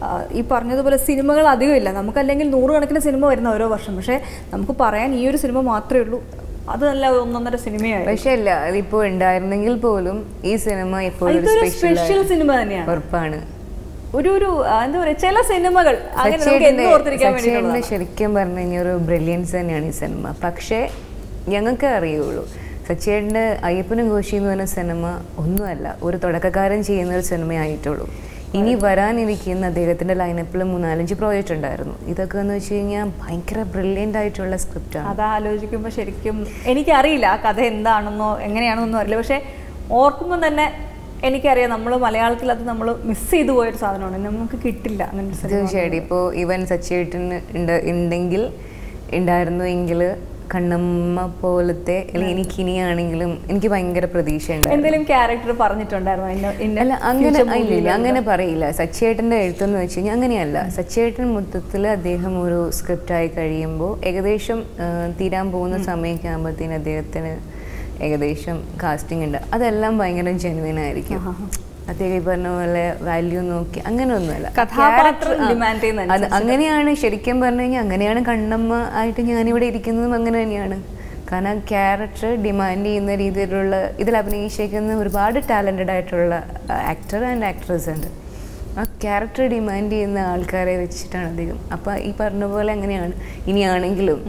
ഈ പറഞ്ഞതുപോലെ സിനിമകൾ അധികമില്ല നമുക്കല്ലെങ്കിൽ നൂറുകണക്കിന് സിനിമ വരുന്ന ഓരോ വർഷം പക്ഷേ നമുക്ക് പറയാൻ ഈ ഒരു സിനിമ മാത്രമേ ഉള്ളൂ അത് നല്ല ഒന്നൊന്നര സിനിമയായിരുന്നു പക്ഷെ അല്ല അതിപ്പോൾ ഉണ്ടായിരുന്നെങ്കിൽ പോലും ഈ സിനിമ എപ്പോഴും ഒരു ഇതൊരു സ്പെഷ്യൽ സ്പെഷ്യൽ സിനിമ തന്നെയാണ് ഉറപ്പാണ് ഒരു ഒരു ആ, എന്താ പറയുക ചില സിനിമകൾ അങ്ങനെ നമുക്ക് സച്ചേട്ടൻ്റെ എന്ന് ഓർത്തിരിക്കാൻ സച്ചേട്ടൻ്റെ വേണ്ടിയിട്ടുള്ളതാണ് ശരിക്കും പറഞ്ഞു കഴിഞ്ഞാൽ ഒരു ബ്രില്യൻസ് തന്നെയാണ് ഈ സിനിമ പക്ഷേ ഞങ്ങൾക്ക് അറിയുള്ളൂ സച്ചേട്ടൻ്റെ അയ്യപ്പനും കോശി എന്ന് പറഞ്ഞ സിനിമ ഒന്നുമല്ല ഒരു തുടക്കക്കാരൻ ചെയ്യുന്ന ഒരു സിനിമയായിട്ടുള്ളൂ ഇനി വരാനിരിക്കുന്ന അദ്ദേഹത്തിൻ്റെ ലൈനപ്പിൽ മൂന്നാലഞ്ച് പ്രോജക്റ്റ് ഉണ്ടായിരുന്നു ഇതൊക്കെ എന്ന് വെച്ച് കഴിഞ്ഞാൽ ഭയങ്കര ബ്രില്യൻ്റ് ആയിട്ടുള്ള സ്ക്രിപ്റ്റാണ് അത് ആലോചിക്കുമ്പോൾ ശരിക്കും എനിക്കറിയില്ല ആ കഥ എന്താണെന്നോ എങ്ങനെയാണെന്നോ അറിയില്ല പക്ഷേ ഓർക്കുമ്പോൾ തന്നെ എനിക്കറിയാം നമ്മൾ മലയാളത്തിൽ അത് നമ്മൾ മിസ് ചെയ്തു പോയൊരു സാധനമാണ് നമുക്ക് കിട്ടില്ല അങ്ങനെ ഒരു സിനിമ തീർച്ചയായിട്ടും ഇപ്പോൾ ഇവൻ സച്ചേട്ടന് ഉണ്ട് ഉണ്ടെങ്കിൽ ഉണ്ടായിരുന്നുവെങ്കിൽ കണ്ണമ്മ പോലത്തെ അല്ലെങ്കിൽ എനിക്ക് ഇനിയാണെങ്കിലും എനിക്ക് ഭയങ്കര പ്രതീക്ഷയുണ്ടായിരുന്നു എന്തെങ്കിലും ക്യാരക്ടർ പറഞ്ഞിട്ടുണ്ടായിരുന്നു ഇന്ന ഇന്ന അല്ല അങ്ങനെ future ഇല്ല movie ഇല്ല ല് അങ്ങനെ പറയില്ല സച്ചേട്ടൻ്റെ എഴുത്തെന്ന് വെച്ച് കഴിഞ്ഞാൽ അങ്ങനെയല്ല സച്ചേട്ടൻ മൊത്തത്തിൽ അദ്ദേഹം ഒരു സ്ക്രിപ്റ്റായി കഴിയുമ്പോൾ ഏകദേശം ആ, തീരാൻ പോകുന്ന സമയമൊക്കെ ആകുമ്പോഴത്തേന് അദ്ദേഹത്തിന് ഏകദേശം കാസ്റ്റിംഗ് ഉണ്ട് അതെല്ലാം ഭയങ്കര ജെനുവിൻ ആയിരിക്കും അദ്ദേഹം ഈ പറഞ്ഞ പോലെ വാല്യൂ നോക്കി അങ്ങനെ ഒന്നുമല്ല കഥാപാത്രം Character, ആ, demand ചെയ്യുന്ന അത് അങ്ങനെയാണ് ശരിക്കും പറഞ്ഞു കഴിഞ്ഞാൽ അങ്ങനെയാണ് കണ്ണമ്മ ആയിട്ട് ഞാനിവിടെ ഇരിക്കുന്നതും അങ്ങനെ തന്നെയാണ് കാരണം ക്യാരക്ടർ ഡിമാൻഡ് ചെയ്യുന്ന രീതിയിലുള്ള ഇതിൽ അഭിനയിച്ചേക്കുന്ന ഒരുപാട് ടാലൻറ്റഡ് ആയിട്ടുള്ള ആക്ടർ ആൻഡ് ആക്ട്രസ് ഉണ്ട് ആ ക്യാരക്ടർ ഡിമാൻഡ് ചെയ്യുന്ന ആൾക്കാരെ വെച്ചിട്ടാണ് അധികം അപ്പോൾ ഈ പറഞ്ഞ പോലെ അങ്ങനെയാണ് ഇനിയാണെങ്കിലും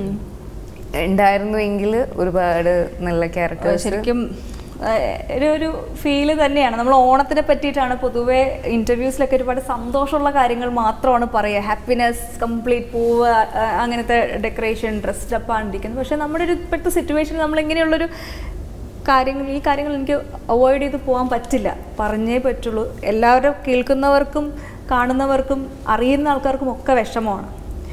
ഉണ്ടായിരുന്നുവെങ്കിൽ ഒരുപാട് നല്ല ക്യാരക്ടേഴ്സ് ശരിക്കും ആ, ഒരു ഒരു ഫീല് തന്നെയാണ് നമ്മൾ ഓണത്തിനെ പറ്റിയിട്ടാണ് പൊതുവെ ഇൻ്റർവ്യൂസിലൊക്കെ ഒരുപാട് സന്തോഷമുള്ള കാര്യങ്ങൾ മാത്രമാണ് പറയുക ഹാപ്പിനെസ് കംപ്ലീറ്റ് പൂവ് ആ, അങ്ങനത്തെ ഡെക്കറേഷൻ ഡ്രസ്ഡ് അപ്പാണ് ഇരിക്കുന്നത് പക്ഷേ നമ്മുടെ ഒരു ഇപ്പോഴത്തെ സിറ്റുവേഷനിൽ നമ്മൾ ഇങ്ങനെയുള്ളൊരു കാര്യങ്ങൾ ഈ കാര്യങ്ങൾ എനിക്ക് അവോയ്ഡ് ചെയ്ത് പോകാൻ പറ്റില്ല പറഞ്ഞേ പറ്റുള്ളൂ എല്ലാവരും കേൾക്കുന്നവർക്കും കാണുന്നവർക്കും അറിയുന്ന ആൾക്കാർക്കും ഒക്കെ വിഷമമാണ്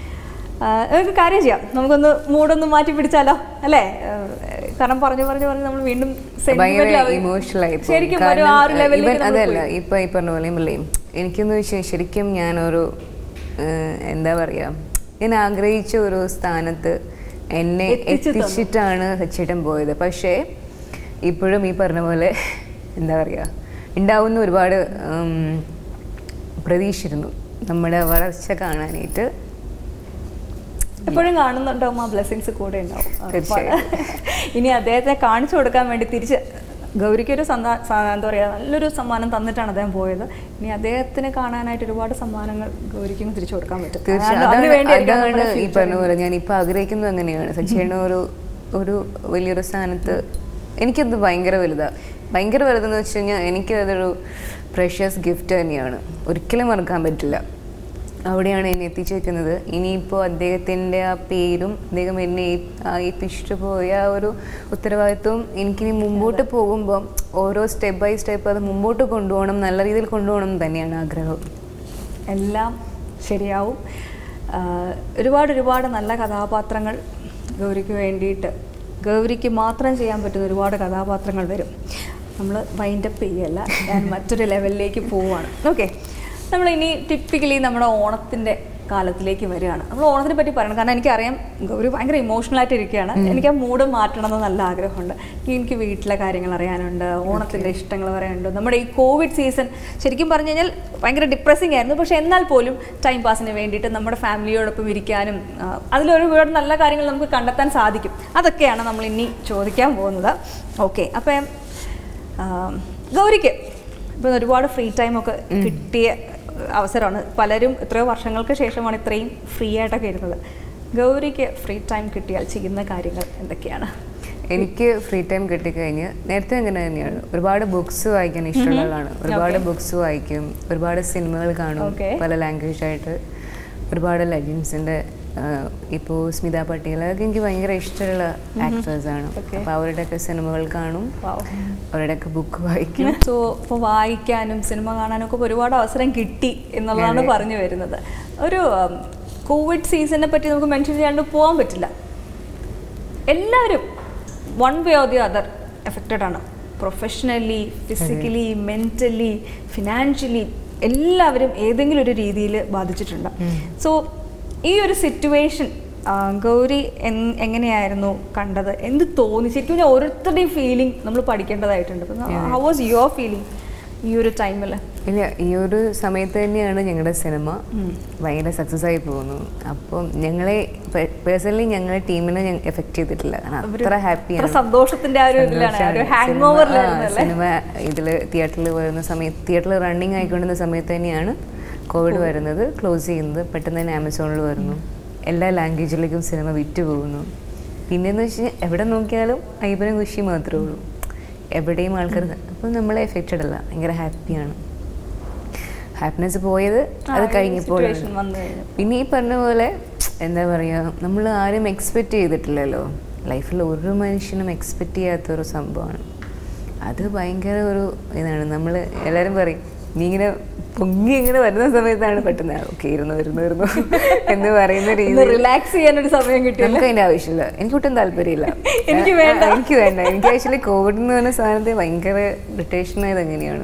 ആഹ് നമുക്ക് കാര്യം ചെയ്യാം നമുക്കൊന്ന് മൂടൊന്ന് മാറ്റി പിടിച്ചാലോ അല്ലേ ആഹ് കാരണം പറഞ്ഞു പറഞ്ഞു പറഞ്ഞ് നമ്മൾ വീണ്ടും ഭയങ്കര sentimental ആവും. ഇമോഷണൽ ആയി പോകും. ശരിക്കും ഒരു കാരണം, ആ ഒരു ഏഹ്, ലെവലിലേക്ക് ഇവൻ നമ്മൾ അതല്ല പോയി. ഇപ്പൊ ഈ പറഞ്ഞ പോലെ പറയും എനിക്കെന്ന് വെച്ചാൽ ശരിക്കും ഞാനൊരു ഏഹ്, എന്താ പറയാ ഞാൻ ആഗ്രഹിച്ച ഒരു സ്ഥാനത്ത് എന്നെ എത്തിച്ചു തന്നു. എത്തിച്ചിട്ടാണ് സച്ചേട്ടൻ പോയത് പക്ഷേ ഇപ്പോഴും ഈ പറഞ്ഞ പോലെ എന്താ പറയാ ഉണ്ടാവുന്ന ഒരുപാട് ഉം, പ്രതീക്ഷിച്ചിരുന്നു നമ്മുടെ വളർച്ച കാണാനായിട്ട് എപ്പോഴും കാണുന്നുണ്ടാവും ആ ബ്ലെസ്സിങ്സ് കൂടെ ഉണ്ടാവും ആ, തീർച്ചയായും. ഇനി അദ്ദേഹത്തെ കാണിച്ചു കൊടുക്കാൻ വേണ്ടി തിരിച്ച് ഗൗരിക്ക് ഒരു സന്താ സ- എന്താ പറയുക നല്ലൊരു സമ്മാനം തന്നിട്ടാണ് അദ്ദേഹം പോയത് ഇനി അദ്ദേഹത്തിന് കാണാനായിട്ട് ഒരുപാട് സമ്മാനങ്ങൾ ഗൗരിക്കും തിരിച്ചു കൊടുക്കാൻ പറ്റും തീർച്ചയായും അതാണ് അതാണ് വേണ്ടിയായിരിക്കും അതാണ് നമ്മുടെ ഈ future പറഞ്ഞ പോലെ ഞാൻ ഇപ്പൊ ആഗ്രഹിക്കുന്നത് അങ്ങനെയാണ് സച്ചേട്ടൻ ഒരു ഒരു വലിയൊരു സ്ഥാനത്ത് എനിക്കത് ഭയങ്കര വലുതാ ഭയങ്കര വലുതെന്ന് വെച്ച് കഴിഞ്ഞാൽ എനിക്കതൊരു പ്രഷ്യസ് ഗിഫ്റ്റ് തന്നെയാണ് ഒരിക്കലും മറക്കാൻ പറ്റില്ല അവിടെയാണ് എന്നെ എത്തിച്ചേക്കുന്നത് ഇനിയിപ്പോൾ അദ്ദേഹത്തിൻ്റെ ആ പേരും അദ്ദേഹം എന്നെ ഏ- ആ ഏൽപ്പിച്ചിട്ട് പോയ ആ ഒരു ഉത്തരവാദിത്വം എനിക്കിനി മുമ്പോട്ട് പോകുമ്പോൾ ഓരോ സ്റ്റെപ്പ് ബൈ സ്റ്റെപ്പ് അത് മുമ്പോട്ട് കൊണ്ടുപോകണം നല്ല രീതിയിൽ കൊണ്ടുപോകണം എന്ന് തന്നെയാണ് ആഗ്രഹം എല്ലാം ശരിയാവും ആഹ് ഒരുപാട് ഒരുപാട് നല്ല കഥാപാത്രങ്ങൾ ഗൗരിക്ക് വേണ്ടിയിട്ട് ഗൗരിക്ക് മാത്രം ചെയ്യാൻ പറ്റുന്ന ഒരുപാട് കഥാപാത്രങ്ങൾ വരും നമ്മൾ വൈൻഡപ്പ് ചെയ്യല്ല ഞാൻ മറ്റൊരു ലെവലിലേക്ക് പോവുകയാണ് ഓക്കെ നമ്മൾ ഇനി ടിപ്പിക്കലി നമ്മുടെ ഓണത്തിൻ്റെ കാലത്തിലേക്ക് വരികയാണ് നമ്മൾ ഓണത്തിനെ പറ്റി പറയണം കാരണം എനിക്കറിയാം ഗൗരി ഭയങ്കര ഇമോഷണൽ ആയിട്ട് ഇരിക്കുകയാണ് എനിക്ക് ആ മൂഡ് മാറ്റണം എന്ന് നല്ല ആഗ്രഹമുണ്ട് എനിക്ക് വീട്ടിലെ കാര്യങ്ങൾ അറിയാനുണ്ട് ഓണത്തിൻ്റെ ഇഷ്ടങ്ങൾ പറയാനുണ്ട് നമ്മുടെ ഈ കോവിഡ് സീസൺ ശരിക്കും പറഞ്ഞു കഴിഞ്ഞാൽ ഭയങ്കര ഡിപ്രസിങ് ആയിരുന്നു പക്ഷെ എന്നാൽ പോലും ടൈം പാസിന് വേണ്ടിയിട്ട് നമ്മുടെ ഫാമിലിയോടൊപ്പം ഇരിക്കാനും ആ, അതിലൊരു ഒരുപാട് നല്ല കാര്യങ്ങൾ നമുക്ക് കണ്ടെത്താൻ സാധിക്കും അതൊക്കെയാണ് നമ്മൾ ഇനി ചോദിക്കാൻ പോകുന്നത് ഓക്കെ അപ്പം ആം, ഗൗരിക്ക് ഇപ്പം ഒരുപാട് ഫ്രീ ടൈമൊക്കെ കിട്ടിയ അവസരമാണ് പലരും എത്രയോ വർഷങ്ങൾക്ക് ശേഷമാണ് ഇത്രയും ഫ്രീ ആയിട്ടൊക്കെ ഇരുന്നത് ഗൗരിക്ക് ഫ്രീ ടൈം കിട്ടിയാൽ ചെയ്യുന്ന കാര്യങ്ങൾ എന്തൊക്കെയാണ് എനിക്ക് ഫ്രീ ടൈം കിട്ടിക്കഴിഞ്ഞ് നേരത്തെ അങ്ങനെ തന്നെയാണ് ഒരുപാട് ബുക്സ് വായിക്കാൻ ഇഷ്ടമുള്ള ആളാണ് ഒരുപാട് ബുക്സ് വായിക്കും ഒരുപാട് സിനിമകൾ കാണും Okay. പല ലാംഗ്വേജ് ആയിട്ട് ഒരുപാട് ലെജൻസിൻ്റെ ഇപ്പോൾ സ്മിത പട്ടേൽ അതൊക്കെ എനിക്ക് ഭയങ്കര ഇഷ്ടമുള്ള ആക്ടേഴ്സ് ആണ് Okay. അപ്പോൾ അവരുടെയൊക്കെ സിനിമകൾ കാണും അവരുടെയൊക്കെ ബുക്ക് വായിക്കും സോ ഇപ്പോൾ വായിക്കാനും സിനിമ കാണാനും ഒക്കെ ഒരുപാട് അവസരം കിട്ടി എന്നുള്ളതാണ് അതെ. പറഞ്ഞു വരുന്നത് ഒരു കോവിഡ് സീസണിനെ പറ്റി നമുക്ക് മെൻഷൻ ചെയ്യാണ്ട് പോകാൻ പറ്റില്ല എല്ലാവരും one way or the other affected ആണ് പ്രൊഫഷണലി ഫിസിക്കലി മെൻ്റലി ഫിനാൻഷ്യലി എല്ലാവരും ഏതെങ്കിലും ഒരു രീതിയിൽ ബാധിച്ചിട്ടുണ്ട് സോ ഈ ഒരു സിറ്റുവേഷൻ ഗൗരി എൻ- എങ്ങനെയായിരുന്നു കണ്ടത് എന്ത് തോന്നി ശരിക്കും പറഞ്ഞാൽ ഓരോരുത്തരുടെയും ഫീലിംഗ് നമ്മൾ പഠിക്കേണ്ടതായിട്ടുണ്ട് ഹൗ വാസ് യുവർ ഫീലിംഗ് ഈ ഒരു ടൈമിൽ ഇല്ല ഈ ഒരു സമയത്ത് തന്നെയാണ് ഞങ്ങളുടെ സിനിമ ഭയങ്കര സക്സസ് ആയി പോകുന്നു അപ്പം ഞങ്ങളെ പേഴ്സണലി ഞങ്ങളെ ടീമിനെ എഫക്ട് ചെയ്തിട്ടില്ല കാരണം അത്ര അത്ര ഹാപ്പിയാണ് സന്തോഷത്തിന്റെ ആ ഒരു ഇതിലാണ് ആ ഒരു ഹാങ് ഓവറിലായിരുന്നല്ലേ സിനിമ ഇതിൽ തിയേറ്ററിൽ വരുന്ന സമയത്ത് തിയേറ്ററിൽ റണ്ണിങ് ആയിക്കൊണ്ടിരുന്ന സമയത്ത് തന്നെയാണ് കോവിഡ് വരുന്നത് ക്ലോസ് ചെയ്യുന്നത് പെട്ടെന്ന് തന്നെ ആമസോണിൽ വരുന്നു എല്ലാ ലാംഗ്വേജിലേക്കും സിനിമ വിറ്റ് പോകുന്നു പിന്നെന്ന് വെച്ച് കഴിഞ്ഞാൽ എവിടെ നോക്കിയാലും ഐബനും ഖുഷി മാത്രമേ ഉള്ളൂ എവിടെയും ആൾക്കാർ അപ്പം നമ്മളെ എഫക്റ്റഡ് അല്ല ഭയങ്കര ഹാപ്പിയാണ് ഹാപ്പിനെസ് പോയത് അത് കഴിഞ്ഞപ്പോഴാണ് സിറ്റുവേഷൻ വന്നു കഴിഞ്ഞു പിന്നെ ഈ പറഞ്ഞ പോലെ എന്താ പറയുക നമ്മൾ ആരും എക്സ്പെക്റ്റ് ചെയ്തിട്ടില്ലല്ലോ ലൈഫിൽ ഒരു മനുഷ്യനും എക്സ്പെക്റ്റ് ചെയ്യാത്തൊരു സംഭവമാണ് അത് ഭയങ്കര ഒരു ഇതാണ് നമ്മൾ എല്ലാവരും പറയും നീ ഇങ്ങനെ പൊങ്ങി ഇങ്ങനെ വരുന്ന സമയത്താണ് പെട്ടെന്ന് ഓക്കെ ഇരുന്നു വരുന്നു വരുന്നു എന്ന് പറയുന്ന ഒന്ന് രീതിയിൽ റിലാക്സ് ചെയ്യാനൊരു സമയം കിട്ടിയല്ലോ നമുക്ക് അതിന്റെ ആവശ്യമില്ല എനിക്ക് ഒട്ടും താല്പര്യമില്ല എനിക്ക് ആ, വേണ്ട. ആ, എനിക്ക് വേണ്ട എനിക്ക് ആക്ച്വലി കോവിഡ് എന്ന് പറഞ്ഞ സാധനത്തെ ഭയങ്കര ഇറിറ്റേഷൻ ആയത് എങ്ങനെയാണ്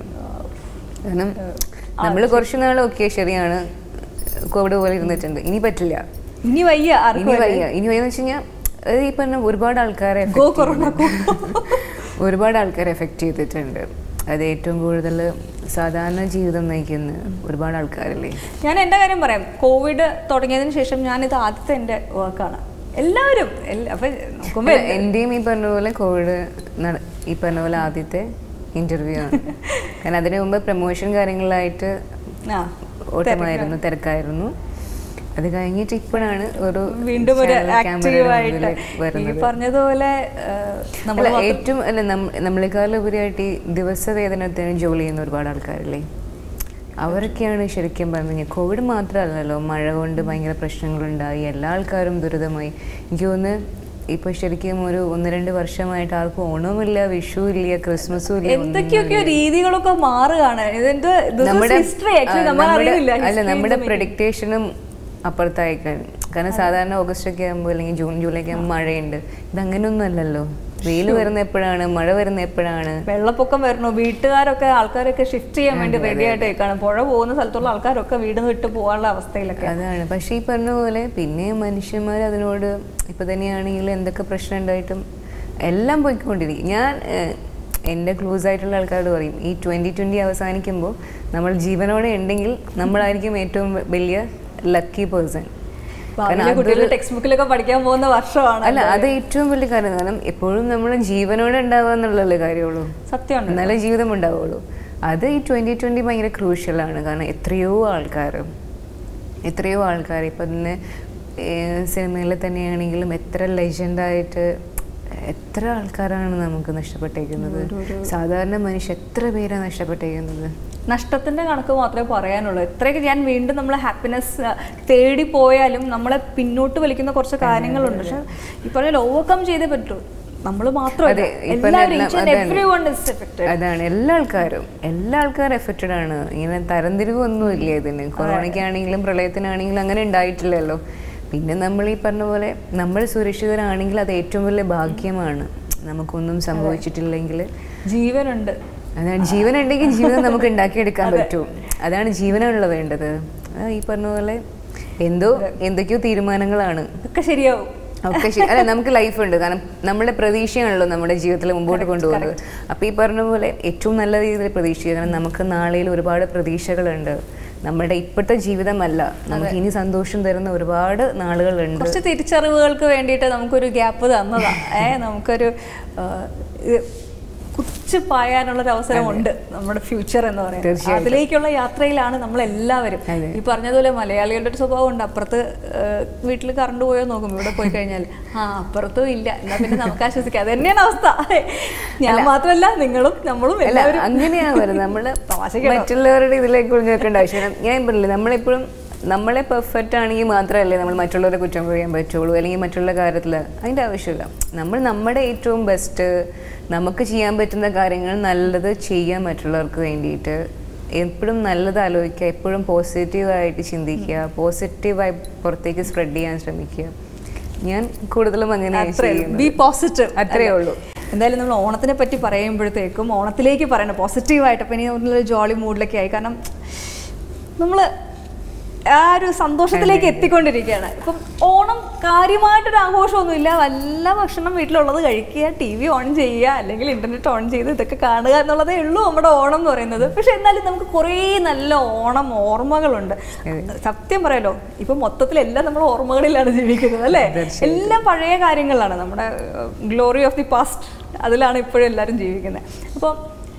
കാരണം നമ്മൾ കുറച്ച് നാൾ ഓക്കെ ശരിയാണ് കോവിഡ് പോലെ ഇരുന്നിട്ടുണ്ട് ഇനി പറ്റില്ല ഇനി വയ്യ ആർക്കും ഇനി വയ്യ ഇനി വയ്യെന്ന് വെച്ച് കഴിഞ്ഞാൽ അത് ഈ പറഞ്ഞ ഒരുപാട് ആൾക്കാരെ affect ഗോ കൊറോണ ചെയ്യുന്നുണ്ട്. ഒരുപാട് ആൾക്കാരെ എഫക്റ്റ് ചെയ്തിട്ടുണ്ട് അത് ഏറ്റവും കൂടുതൽ സാധാരണ ജീവിതം നയിക്കുന്ന ഒരുപാട് ആൾക്കാരില്ലേ ഞാൻ എൻ്റെ കാര്യം പറയാം കോവിഡ് തുടങ്ങിയതിന് ശേഷം ഞാനിത് ആദ്യത്തെ എൻ്റെ വർക്കാണ് എല്ലാവരും എല്ലാ- അപ്പൊ നോക്കുമ്പോ അല്ല, എന്റെയും ഈ പറഞ്ഞ പോലെ കോവിഡ് നട- ഈ പറഞ്ഞ പോലെ ആദ്യത്തെ ഇന്റർവ്യൂ ആണ് കാരണം അതിനു മുമ്പ് പ്രൊമോഷൻ കാര്യങ്ങളിലായിട്ട് ആ, ഓട്ടമായിരുന്നു തിരക്കായിരുന്നു അത് കഴിഞ്ഞിട്ട് ഇപ്പോഴാണ് ഒരു വീണ്ടും ഒരു channel camera യുടെ ആക്റ്റീവായിട്ട് മുമ്പിൽ ഈ വരുന്നത് പറഞ്ഞതുപോലെ നമ്മൾ അല്ല ഏറ്റവും അല്ല നമ്മ- നമ്മളെക്കാളും ഉപരിയായിട്ട് ഈ ദിവസവേതനത്തിന് ജോലി ചെയ്യുന്ന ഒരുപാട് ആൾക്കാരില്ലേ അവരൊക്കെയാണ് ശരിക്കും പറഞ്ഞു കഴിഞ്ഞാൽ കോവിഡ് മാത്രമല്ലല്ലോ മഴ കൊണ്ട് ഭയങ്കര പ്രശ്നങ്ങളുണ്ടായി എല്ലാ ആൾക്കാരും ദുരിതമായി എനിക്ക് തോന്നുന്നു ഇപ്പൊ ശരിക്കും ഒരു ഒന്ന് രണ്ട് വർഷമായിട്ട് ആർക്കും ഓണവുമില്ല വിഷു ഇല്ല ക്രിസ്മസും ഇല്ല എന്തൊക്കെയൊക്കെയോ രീതികളൊക്കെ മാറുകയാണ് ഇതിന്റെ ഹിസ്റ്ററി ആക്ച്വലി ആ, നമ്മൾ നമ്മുടെ- അറിയില്ല അല്ല നമ്മുടെ പ്രഡിക്റ്റേഷനും അപ്പുറത്തായി കഴിഞ്ഞു കാരണം സാധാരണ ഓഗസ്റ്റ് ഒക്കെ ആകുമ്പോൾ അല്ലെങ്കിൽ ജൂൺ ജൂലൈ ഒക്കെ ആകുമ്പോൾ മഴയുണ്ട് ഇത് അങ്ങനെയൊന്നും അല്ലല്ലോ വെയിൽ വരുന്ന എപ്പോഴാണ് മഴ വരുന്ന എപ്പോഴാണ് വെള്ളപ്പൊക്കം വരണോ വീട്ടുകാരൊക്കെ ആൾക്കാരൊക്കെ ഷിഫ്റ്റ് ചെയ്യാൻ വേണ്ടി റെഡി ആയിട്ട് നിൽക്കുകയാണ് പുഴ പോകുന്ന സ്ഥലത്തുള്ള ആൾക്കാരൊക്കെ വീട് വിട്ട് പോകാനുള്ള അവസ്ഥയിലൊക്കെ അതാണ് പക്ഷേ ഈ പറഞ്ഞ പോലെ പിന്നെ മനുഷ്യന്മാർ അതിനോട് ഇപ്പൊ തന്നെയാണെങ്കിൽ എന്തൊക്കെ പ്രശ്നം ഉണ്ടായിട്ടും എല്ലാം പോയിക്കൊണ്ടിരിക്കും ഞാൻ ഏഹ്, എൻ്റെ ക്ലോസ് ആയിട്ടുള്ള ആൾക്കാരോട് പറയും ഈ ട്വൻ്റി ട്വൻ്റി അവസാനിക്കുമ്പോൾ നമ്മൾ ജീവനോടെ ഉണ്ടെങ്കിൽ നമ്മളായിരിക്കും ഏറ്റവും വലിയ ലക്കി പേഴ്സൺ ഭാവിയിലെ കുട്ടികൾ ടെക്സ്റ്റ് ബുക്കിലൊക്കെ പഠിക്കാൻ പോകുന്ന വർഷമാണ് അല്ല അത് ഏറ്റവും വലിയ കാര്യം കാരണം എപ്പോഴും നമ്മൾ ജീവനോടെ ഉണ്ടാവുക എന്നുള്ളതല്ലേ കാര്യമുള്ളൂ സത്യമാണ് നല്ല ജീവിതം ഉണ്ടാവുള്ളൂ അത് ഈ ട്വൻ്റി ട്വൻ്റി ഭയങ്കര ക്രൂഷ്യലാണ് കാരണം എത്രയോ ആൾക്കാർ എത്രയോ ആൾക്കാർ ഇപ്പം തന്നെ സിനിമയിൽ തന്നെയാണെങ്കിലും എത്ര ലെജൻഡായിട്ട് എത്ര ആൾക്കാരാണ് നമുക്ക് നഷ്ടപ്പെട്ടേക്കുന്നത് സാധാരണ മനുഷ്യ എത്ര പേരാണ് നഷ്ടപ്പെട്ടേക്കുന്നത് നഷ്ടത്തിന്റെ കണക്ക് മാത്രമേ പറയാനുള്ളൂ എത്രയൊക്കെ ഞാൻ വീണ്ടും നമ്മളെ ഹാപ്പിനെസ് തേടി പോയാലും നമ്മളെ പിന്നോട്ട് വലിക്കുന്ന കുറച്ച് കാര്യങ്ങളുണ്ട് പക്ഷെ ഈ പറഞ്ഞ ഓവർകം ചെയ്തേ പറ്റൂ നമ്മൾ മാത്രമല്ല അതെ, ഇപ്പൊ എല്ലാവരും എല്ലാം- each and അതാണ്. everyone is affected. അതാണ് എല്ലാ ആൾക്കാരും എല്ലാ ആൾക്കാരും എഫക്റ്റഡ് ആണ് ഇങ്ങനെ തരംതിരിവൊന്നും ഇല്ല ഇതിന് കൊറോണയ്ക്കാണെങ്കിലും പ്രളയത്തിനാണെങ്കിലും അങ്ങനെ ഉണ്ടായിട്ടില്ലല്ലോ പിന്നെ നമ്മൾ ഈ പറഞ്ഞ പോലെ നമ്മൾ സുരക്ഷിതരാണെങ്കിൽ അത് ഏറ്റവും വലിയ ഭാഗ്യമാണ് നമുക്കൊന്നും സംഭവിച്ചിട്ടില്ലെങ്കിൽ ജീവനുണ്ട് അതാണ് ജീവൻ ഉണ്ടെങ്കിൽ ജീവിതം നമുക്ക് ഉണ്ടാക്കിയെടുക്കാൻ പറ്റും അതാണ് ജീവനുള്ള വേണ്ടത് അത് ഈ പറഞ്ഞ പോലെ എന്തോ എന്തൊക്കെയോ തീരുമാനങ്ങളാണ് ഒക്കെ ശരിയാവും ഒക്കെ ശരി അല്ല നമുക്ക് ലൈഫ് ഉണ്ട് കാരണം നമ്മുടെ പ്രതീക്ഷയാണല്ലോ നമ്മുടെ ജീവിതത്തിൽ മുമ്പോട്ട് കൊണ്ടുപോകുന്നത് അപ്പോൾ ഈ പറഞ്ഞ പോലെ ഏറ്റവും നല്ല രീതിയിൽ പ്രതീക്ഷിക്കുക കാരണം നമുക്ക് നാളെയിൽ ഒരുപാട് പ്രതീക്ഷകളുണ്ട് നമ്മുടെ ഇപ്പോഴത്തെ ജീവിതമല്ല നമുക്ക് ഇനി സന്തോഷം തരുന്ന ഒരുപാട് നാളുകളുണ്ട് കുറച്ച് തിരിച്ചറിവുകൾക്ക് വേണ്ടിയിട്ട് നമുക്കൊരു ഗ്യാപ്പ് തന്നതാ ഏ നമുക്കൊരു ആ, ഇത് കുച്ച് പായാനുള്ളൊരു അവസരമുണ്ട് നമ്മുടെ ഫ്യൂച്ചർ എന്ന് പറയുന്നത് തീർച്ചയായിട്ടും. അതിലേക്കുള്ള യാത്രയിലാണ് നമ്മൾ എല്ലാവരും അതെ. ഈ പറഞ്ഞതുപോലെ മലയാളികളുടെ ഒരു സ്വഭാവം ഉണ്ട് അപ്പുറത്ത് വീട്ടിൽ കറണ്ട് പോയോ നോക്കും ഇവിടെ പോയി കഴിഞ്ഞാൽ ആ അപ്പുറത്തും ഇല്ല എന്നാ പിന്നെ നമുക്ക് ആശ്വസിക്കാം അത് തന്നെയാണ് അവസ്ഥ ഞാൻ മാത്രമല്ല നിങ്ങളും നമ്മളും അല്ല എല്ലാവരും അങ്ങനെയാണ് വരുന്നത് നമ്മള് തമാശയ്ക്കാണോ? മറ്റുള്ളവരുടെ ഇതിലേക്ക് കുഴിഞ്ഞേക്കേണ്ട ആവശ്യം ഞാൻ പറഞ്ഞില്ല നമ്മളെപ്പോഴും നമ്മളെ പെർഫെക്റ്റ് ആണെങ്കിൽ മാത്രമല്ലേ നമ്മൾ മറ്റുള്ളവരെ കുറ്റം പറയാൻ പറ്റുള്ളൂ അല്ലെങ്കിൽ മറ്റുള്ള കാര്യത്തിൽ അതിൻ്റെ ആവശ്യമില്ല നമ്മൾ നമ്മുടെ ഏറ്റവും ബെസ്റ്റ് നമുക്ക് ചെയ്യാൻ പറ്റുന്ന കാര്യങ്ങൾ നല്ലത് ചെയ്യാൻ മറ്റുള്ളവർക്ക് വേണ്ടിയിട്ട് എപ്പോഴും നല്ലത് ആലോചിക്കുക എപ്പോഴും പോസിറ്റീവായിട്ട് ചിന്തിക്കുക പോസിറ്റീവായി പുറത്തേക്ക് സ്പ്രെഡ് ചെയ്യാൻ ശ്രമിക്കുക ഞാൻ കൂടുതലും അങ്ങനെയാണ് ചെയ്യുന്നത് ബി പോസിറ്റീവ് അത്രേ ഉള്ളൂ. എന്തായാലും നമ്മൾ ഓണത്തിനെ പറ്റി പറയുമ്പോഴത്തേക്കും ഓണത്തിലേക്ക് പറയണം പോസിറ്റീവായിട്ട് അപ്പം ഇനി ഒരു ജോളി മൂഡിലൊക്കെ ആയി കാരണം നമ്മൾ ആ ഒരു സന്തോഷത്തിലേക്ക് എത്തിക്കൊണ്ടിരിക്കുകയാണ് ഇപ്പം ഓണം കാര്യമായിട്ടൊരു ആഘോഷമൊന്നുമില്ല വല്ല ഭക്ഷണം വീട്ടിലുള്ളത് കഴിക്കുക ടി വി ഓൺ ചെയ്യുക അല്ലെങ്കിൽ ഇന്റർനെറ്റ് ഓൺ ചെയ്ത് ഇതൊക്കെ കാണുക എന്നുള്ളതേ ഉള്ളൂ നമ്മുടെ ഓണം എന്ന് പറയുന്നത് പക്ഷെ എന്നാലും നമുക്ക് കുറേ നല്ല ഓണം ഓർമ്മകളുണ്ട് സത്യം പറയാലോ ഇപ്പം മൊത്തത്തിലെല്ലാം നമ്മൾ ഓർമ്മകളിലാണ് ജീവിക്കുന്നത് അല്ലേ എല്ലാം പഴയ കാര്യങ്ങളാണ് നമ്മുടെ ഗ്ലോറി ഓഫ് ദി പാസ്റ്റ് അതിലാണ് ഇപ്പോഴും എല്ലാവരും ജീവിക്കുന്നത് അപ്പം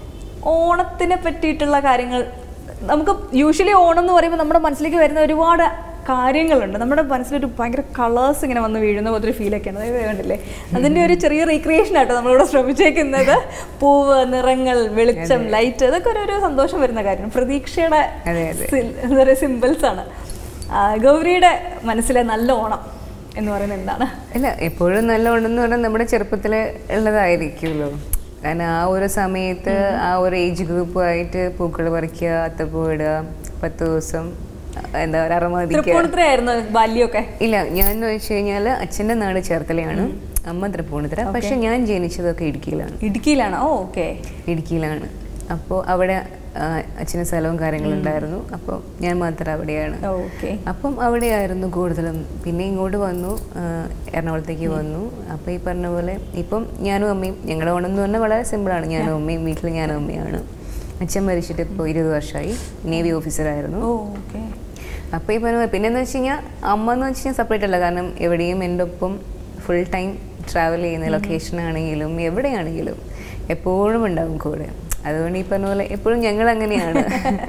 ഓണത്തിനെ പറ്റിയിട്ടുള്ള കാര്യങ്ങൾ നമുക്ക് യൂഷ്വലി ഓണം എന്ന് പറയുമ്പോൾ നമ്മുടെ മനസ്സിലേക്ക് വരുന്ന ഒരുപാട് കാര്യങ്ങളുണ്ട് നമ്മുടെ മനസ്സിലൊരു ഭയങ്കര കളേഴ്സ് ഇങ്ങനെ വന്ന് വീഴുന്ന പോലത്തെ ഒരു ഫീലൊക്കെയാണ് അതായത് കണ്ടില്ലേ അതിൻ്റെ ഒരു ചെറിയ റീക്രിയേഷൻ ആട്ടോ നമ്മളിവിടെ ശ്രമിച്ചേക്കുന്നത് പൂവ് നിറങ്ങൾ വെളിച്ചം ലൈറ്റ് അതൊക്കെ ഒരു ഒരു സന്തോഷം വരുന്ന കാര്യം പ്രതീക്ഷയുടെ അതെ, അതെ. സിൽ- എന്താ പറയുക സിമ്പിൾസ് ആണ് ആ, ഗൗരിയുടെ മനസ്സിലെ നല്ല ഓണം എന്ന് പറയുന്നത് എന്താണ് അല്ല എപ്പോഴും നല്ല ഉണ്ടെന്ന് പറഞ്ഞാൽ നമ്മുടെ ചെറുപ്പത്തിൽ ഉള്ളതായിരിക്കുമല്ലോ കാരണം ആ ഒരു സമയത്ത് ആ ഒരു ഏജ് ഗ്രൂപ്പുമായിട്ട് പൂക്കൾ പറിക്കുക അത്തപ്പൂ ഇടുക പത്ത് ദിവസം എന്താ പറയുക അറമാദിക്കുക തൃപ്പൂണിത്തുറയായിരുന്നു ബാല്യമൊക്കെ ഇല്ല ഞാൻ എന്ന് വെച്ച് കഴിഞ്ഞാൽ അച്ഛൻ്റെ നാട് ചേർത്തലയാണ് അമ്മ തൃപ്പൂണിത്തുറ പക്ഷെ ഞാൻ ജനിച്ചതൊക്കെ ഇടുക്കിയിലാണ് ഇടുക്കിയിലാണ് ഓ ഓക്കെ ഇടുക്കിയിലാണ് അപ്പോൾ അവിടെ ആ, അച്ഛന് സ്ഥലവും കാര്യങ്ങളും ഉണ്ടായിരുന്നു അപ്പോൾ ഞാൻ മാത്രം അവിടെയാണ് ഓക്കെ അപ്പം അവിടെയായിരുന്നു കൂടുതലും പിന്നെ ഇങ്ങോട്ട് വന്നു ആ, എറണാകുളത്തേക്ക് വന്നു അപ്പോൾ ഈ പറഞ്ഞ പോലെ ഇപ്പം ഞാനും അമ്മയും ഞങ്ങളുടെ ഓണം എന്ന് പറഞ്ഞാൽ വളരെ സിമ്പിളാണ് ഞാനും അമ്മയും വീട്ടിൽ ഞാനും അമ്മയാണ് അച്ഛൻ മരിച്ചിട്ട് ഇപ്പോൾ ഇരുപത് വർഷമായി നേവി ഓഫീസറായിരുന്നു ഓ ഓക്കെ അപ്പോൾ ഈ പറഞ്ഞ പോലെ പിന്നെന്ന് വെച്ച് കഴിഞ്ഞാൽ അമ്മ എന്ന് വെച്ച് കഴിഞ്ഞാൽ സെപ്പറേറ്റ് അല്ല കാരണം എവിടെയും എൻ്റെ ഒപ്പം ഫുൾ ടൈം ട്രാവൽ ചെയ്യുന്ന ലൊക്കേഷൻ ആണെങ്കിലും എവിടെയാണെങ്കിലും എപ്പോഴും ഉണ്ടാകും കൂടെ അതുകൊണ്ട് ഈ പറഞ്ഞ പോലെ എപ്പോഴും ഞങ്ങൾ അങ്ങനെയാണ്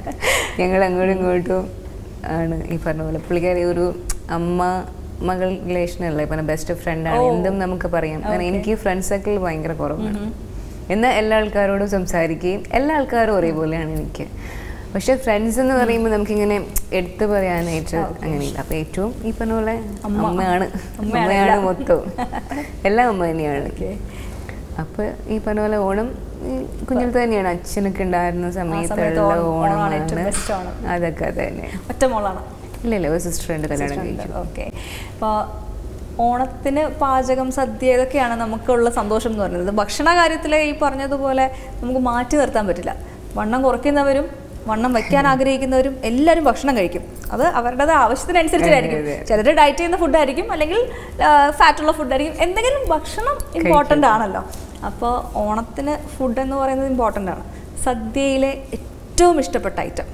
ഞങ്ങൾ അങ്ങോട്ടും ഇങ്ങോട്ടും ആണ് ഈ പറഞ്ഞ പോലെ പുള്ളിക്കാരി ഒരു അമ്മ മകൾ റിലേഷൻ അല്ല ഇപ്പം ബെസ്റ്റ് ഫ്രണ്ടാണ് എന്തും നമുക്ക് പറയാം കാരണം എനിക്ക് ഫ്രണ്ട് സർക്കിൾ ഭയങ്കര കുറവാണ് എന്നാൽ എല്ലാ ആൾക്കാരോടും സംസാരിക്കുകയും എല്ലാ ആൾക്കാരും ഒരേപോലെയാണ് എനിക്ക് പക്ഷെ ഫ്രണ്ട്സ് എന്ന് പറയുമ്പോൾ നമുക്കിങ്ങനെ എടുത്തു പറയാനായിട്ട് അങ്ങനെയില്ല അപ്പൊ ഏറ്റവും ഈ പറഞ്ഞ പോലെ അമ്മയാണ് അമ്മയാണ് മൊത്തം എല്ലാം അമ്മ തന്നെയാണ് അപ്പൊ ഈ പറഞ്ഞ പോലെ ഓണം ഈ കുഞ്ഞിലത്ത് തന്നെയാണ് അച്ഛനൊക്കെ ഉണ്ടായിരുന്ന സമയത്ത് സമയത്തുള്ള ഓണം- ഓണമാണ് ഏറ്റവും ഓണമാണ് best ഓണം. അതൊക്കെ അത് തന്നെ ഒറ്റ മോളാണ് ഇല്ല ഇല്ല ഒരു സിസ്റ്റർ ഉണ്ട് കല്യാണം കഴിച്ചു ഓക്കെ അപ്പോൾ ഓണത്തിന് പാചകം സദ്യ ഇതൊക്കെയാണ് നമുക്കുള്ള സന്തോഷം എന്ന് പറയുന്നത് ഭക്ഷണ കാര്യത്തിൽ ഈ പറഞ്ഞതുപോലെ നമുക്ക് മാറ്റി നിർത്താൻ പറ്റില്ല വണ്ണം കുറയ്ക്കുന്നവരും വണ്ണം വയ്ക്കാൻ ആഗ്രഹിക്കുന്നവരും എല്ലാവരും ഭക്ഷണം കഴിക്കും അത് അവരുടെ ആവശ്യത്തിനനുസരിച്ചായിരിക്കും അതെ, ചിലർ ഡയറ്റ് ചെയ്യുന്ന ഫുഡായിരിക്കും അല്ലെങ്കിൽ ഫാറ്റുള്ള ഫുഡായിരിക്കും എന്തെങ്കിലും ഭക്ഷണം ഇമ്പോർട്ടൻ്റ് ആണല്ലോ അപ്പോൾ ഓണത്തിന് ഫുഡ് എന്ന് പറയുന്നത് ഇമ്പോർട്ടൻ്റ് ആണ് സദ്യയിലെ ഏറ്റവും ഇഷ്ടപ്പെട്ട ഐറ്റം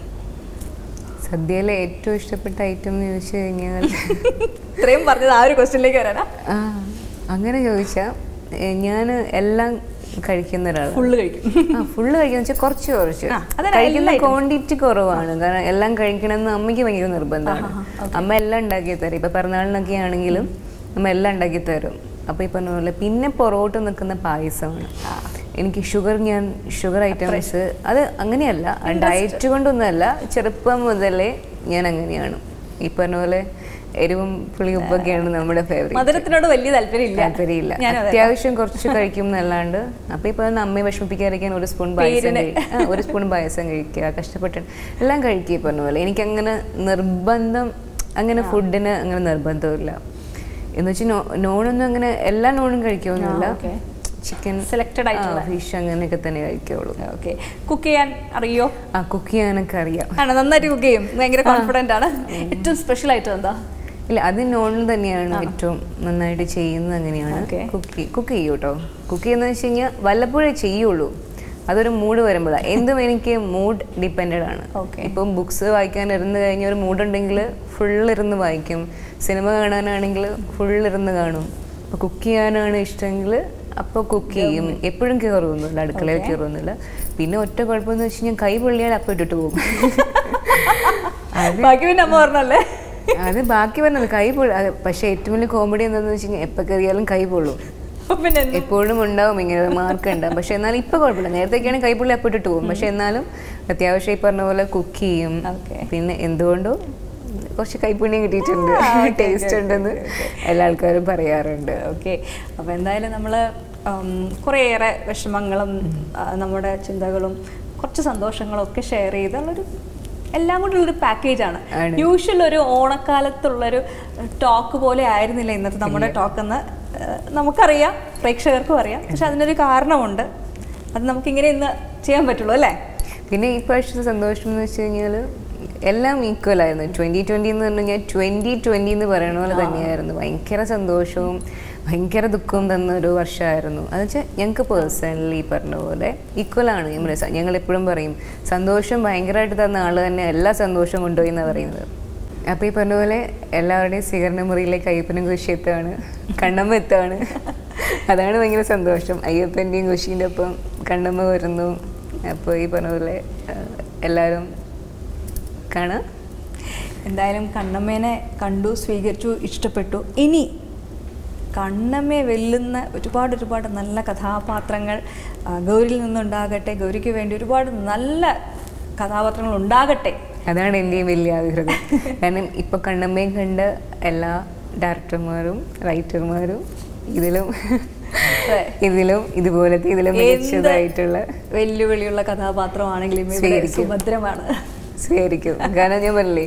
സദ്യയിലെ ഏറ്റവും ഇഷ്ടപ്പെട്ട ഐറ്റം എന്ന് ചോദിച്ചു കഴിഞ്ഞാൽ ഇത്രയും പറഞ്ഞത് ആ ഒരു ക്വസ്റ്റ്യനിലേക്ക് വരാനാ ആ അങ്ങനെ ചോദിച്ചാൽ ഞാൻ എല്ലാം കഴിക്കുന്ന ഒരാളാണ് ഫുള്ള് കഴിക്കും ആ ഫുള്ള് കഴിക്കുന്ന വെച്ചാൽ കുറച്ച് കുറച്ച് ആ, അതല്ല, കഴിക്കുന്ന എല്ലാ items. ക്വാണ്ടിറ്റി കുറവാണ് കാരണം എല്ലാം കഴിക്കണമെന്ന് അമ്മയ്ക്ക് ഭയങ്കര നിർബന്ധമാണ് അമ്മ എല്ലാം ഉണ്ടാക്കി തരും ഇപ്പൊ പിറന്നാളിനൊക്കെ ആണെങ്കിലും അമ്മ എല്ലാം ഉണ്ടാക്കി തരും അപ്പൊ ഈ പറഞ്ഞ പോലെ പിന്നെ പുറകോട്ട് നിൽക്കുന്ന പായസമാണ് എനിക്ക് ഷുഗർ ഞാൻ ഷുഗർ ഐറ്റംസ് അത് അങ്ങനെയല്ല ഡയറ്റ് കൊണ്ടൊന്നുമല്ല ചെറുപ്പം മുതലേ ഞാൻ അങ്ങനെയാണ് ഈ പറഞ്ഞ പോലെ എരിവും പുളിയും ഉപ്പൊക്കെയാണ് നമ്മുടെ ഫേവറേറ്റ് മധുരത്തിനോട് വലിയ താല്പര്യമില്ല താല്പര്യമില്ല ഞാനും അതെ. അത്യാവശ്യം കുറച്ച് കഴിക്കും എന്നല്ലാണ്ട് അപ്പൊ ഇപ്പൊ അമ്മയെ വിഷമിപ്പിക്കാതിരിക്കാൻ ഒരു സ്പൂൺ പായസം കഴി- ആ, ഒരു സ്പൂൺ പായസം കഴിക്കുക കഷ്ടപ്പെട്ട് എല്ലാം കഴിക്കുക ഈ പറഞ്ഞ പോലെ എനിക്ക് അങ്ങനെ നിർബന്ധം അങ്ങനെ ഫുഡിന് അങ്ങനെ നിർബന്ധമില്ല എന്ന് വെച്ചാൽ നോണൊന്നും അങ്ങനെ എല്ലാ നോണും കഴിക്കുമൊന്നുമില്ല ആ, okay. ചിക്കൻ സെലക്റ്റഡ് ആയിട്ടുള്ള ഫിഷ് അങ്ങനെയൊക്കെ തന്നെ കഴിക്കുള്ളൂ ഓക്കെ കുക്ക് ചെയ്യാൻ അറിയോ ആ കുക്ക് ചെയ്യാനൊക്കെ അറിയാം ആണ് നന്നായിട്ട് കുക്ക് ചെയ്യും ഭയങ്കര കോൺഫിഡൻ്റ് ആണ് ഏറ്റവും സ്പെഷ്യൽ ആയിട്ട് എന്താ ഇല്ല അത് നോണിൽ തന്നെയാണ് ഏറ്റവും നന്നായിട്ട് ചെയ്യുന്നത് അങ്ങനെയാണ് Okay. കുക്ക് കുക്ക് ചെയ്യും കേട്ടോ കുക്ക് ചെയ്യുന്നത് വെച്ച് കഴിഞ്ഞാൽ വല്ലപ്പോഴേ ചെയ്യുള്ളൂ അതൊരു മൂഡ് വരുമ്പോഴാണ് എന്തും എനിക്ക് മൂഡ് ഡിപ്പെൻഡഡ് ആണ് Okay. ഇപ്പം ബുക്സ് വായിക്കാൻ ഇരുന്ന് കഴിഞ്ഞ ഒരു മൂഡ് ഉണ്ടെങ്കിൽ ഫുൾ ഇരുന്ന് വായിക്കും സിനിമ കാണാനാണെങ്കിൽ ഫുൾ ഇരുന്ന് കാണും അപ്പോൾ കുക്ക് ചെയ്യാനാണ് ഇഷ്ടമെങ്കിൽ അപ്പോൾ കുക്ക് ചെയ്യും എപ്പോഴും കയറുമൊന്നുമില്ല അടുക്കളയിൽ Okay. കയറുമൊന്നുമില്ല പിന്നെ ഒറ്റ കുഴപ്പമെന്ന് വെച്ച് കഴിഞ്ഞാൽ കൈ പൊള്ളിയാൽ അപ്പോൾ ഇട്ടിട്ട് പോകും ബാക്കി പിന്നെ അമ്മ പറഞ്ഞല്ലേ അത് ബാക്കി പറഞ്ഞത് കൈ പൊള്ളു അത് പക്ഷേ ഏറ്റവും വലിയ കോമഡി എന്താണെന്ന് വെച്ച് കഴിഞ്ഞാൽ എപ്പോൾ കയറിയാലും കൈ പൊള്ളും അപ്പൊ പിന്നെ എന്ത്? എപ്പോഴും ഉണ്ടാവും ഇങ്ങനെ ഒരു മാർക്ക് ഉണ്ടാവും പക്ഷെ എന്നാലും ഇപ്പൊ കുഴപ്പമില്ല നേരത്തെയൊക്കെയാണ് കൈപ്പുള്ളി അപ്പോൾ ഇട്ടിട്ട് പോകും പക്ഷെ എന്നാലും അത്യാവശ്യം ഈ പറഞ്ഞ പോലെ കുക്ക് ചെയ്യും Okay. പിന്നെ എന്തുകൊണ്ടോ കുറച്ച് കൈപ്പുണ്യം കിട്ടിയിട്ടുണ്ട് ആ, okay, ടേസ്റ്റ് okay, ഉണ്ടെന്ന് എല്ലാ ആൾക്കാരും പറയാറുണ്ട് ഓക്കെ അപ്പോൾ എന്തായാലും നമ്മൾ കുറേയേറെ വിഷമങ്ങളും ആ, നമ്മുടെ ചിന്തകളും കുറച്ച് സന്തോഷങ്ങളും ഒക്കെ ഷെയർ ചെയ്തുള്ളൊരു എല്ലാം കൂടി ഉള്ളൊരു പാക്കേജാണ് ആണ്. യൂഷ്വൽ ഒരു ഓണക്കാലത്തുള്ളൊരു ടോക്ക് പോലെ ആയിരുന്നില്ല ഇന്നത്തെ നമ്മുടെ ടോക്ക് എന്ന് ആ, നമുക്കറിയാം പ്രേക്ഷകർക്കും അറിയാം പക്ഷെ അതിനൊരു കാരണമുണ്ട് അത് നമുക്കിങ്ങനെ ഇന്ന് ചെയ്യാൻ പറ്റുള്ളൂ അല്ലേ പിന്നെ ഈ പ്രാവശ്യത്തെ സന്തോഷം എന്ന് വെച്ച് കഴിഞ്ഞാൽ എല്ലാം ഈക്വൽ ആയിരുന്നു ട്വന്റി ട്വന്റി എന്ന് പറഞ്ഞു കഴിഞ്ഞാൽ ട്വന്റി ട്വന്റി എന്ന് പറയുന്ന പോലെ തന്നെയായിരുന്നു ഭയങ്കര സന്തോഷവും ഭയങ്കര ദുഃഖവും തന്ന ഒരു വർഷമായിരുന്നു അത് വെച്ചാൽ ഞങ്ങൾക്ക് പേഴ്സണലി ഈ പറഞ്ഞ പോലെ ഈക്വൽ ആണ് നമ്മുടെ സ- ഞങ്ങൾ എപ്പോഴും പറയും സന്തോഷം ഭയങ്കരമായിട്ട് തന്ന ആൾ തന്നെ എല്ലാ സന്തോഷവും കൊണ്ടുപോയി എന്നാണ് പറയുന്നത് അപ്പോൾ ഈ പറഞ്ഞ പോലെ എല്ലാവരുടെയും സ്വീകരണ മുറിയിലേക്ക് അയ്യപ്പനും കുശി എത്തുകയാണ് കണ്ണമ്മ എത്തുകയാണ് അതാണ് ഭയങ്കര സന്തോഷം അയ്യപ്പൻ്റെയും കുശീൻ്റെ ഒപ്പം കണ്ണമ്മ വരുന്നു അപ്പോൾ ഈ പറഞ്ഞ പോലെ ആ, എല്ലാവരും കാണാം എന്തായാലും കണ്ണമ്മേനെ കണ്ടു സ്വീകരിച്ചു ഇഷ്ടപ്പെട്ടു ഇനി കണ്ണമ്മയെ വെല്ലുന്ന ഒരുപാട് ഒരുപാട് നല്ല കഥാപാത്രങ്ങൾ ആ, ഗൗരിയിൽ നിന്നുണ്ടാകട്ടെ ഗൗരിക്ക് വേണ്ടി ഒരുപാട് നല്ല കഥാപാത്രങ്ങൾ ഉണ്ടാകട്ടെ അതാണ് എൻ്റെയും വലിയ ആഗ്രഹം കാരണം ഇപ്പോൾ കണ്ണമ്മയും കണ്ട എല്ലാ ഡയറക്ടർമാരും റൈറ്റർമാരും ഇതിലും അതെ. ഇതിലും ഇതുപോലത്തെ ഇതിലും എന്ത് മികച്ചതായിട്ടുള്ള വെല്ലുവിളിയുള്ള കഥാപാത്രമാണെങ്കിലും ഇവിടെ സ്വീകരിക്കും. സുഭദ്രമാണ് സ്വീകരിക്കും കാരണം ഞാൻ പറഞ്ഞില്ലേ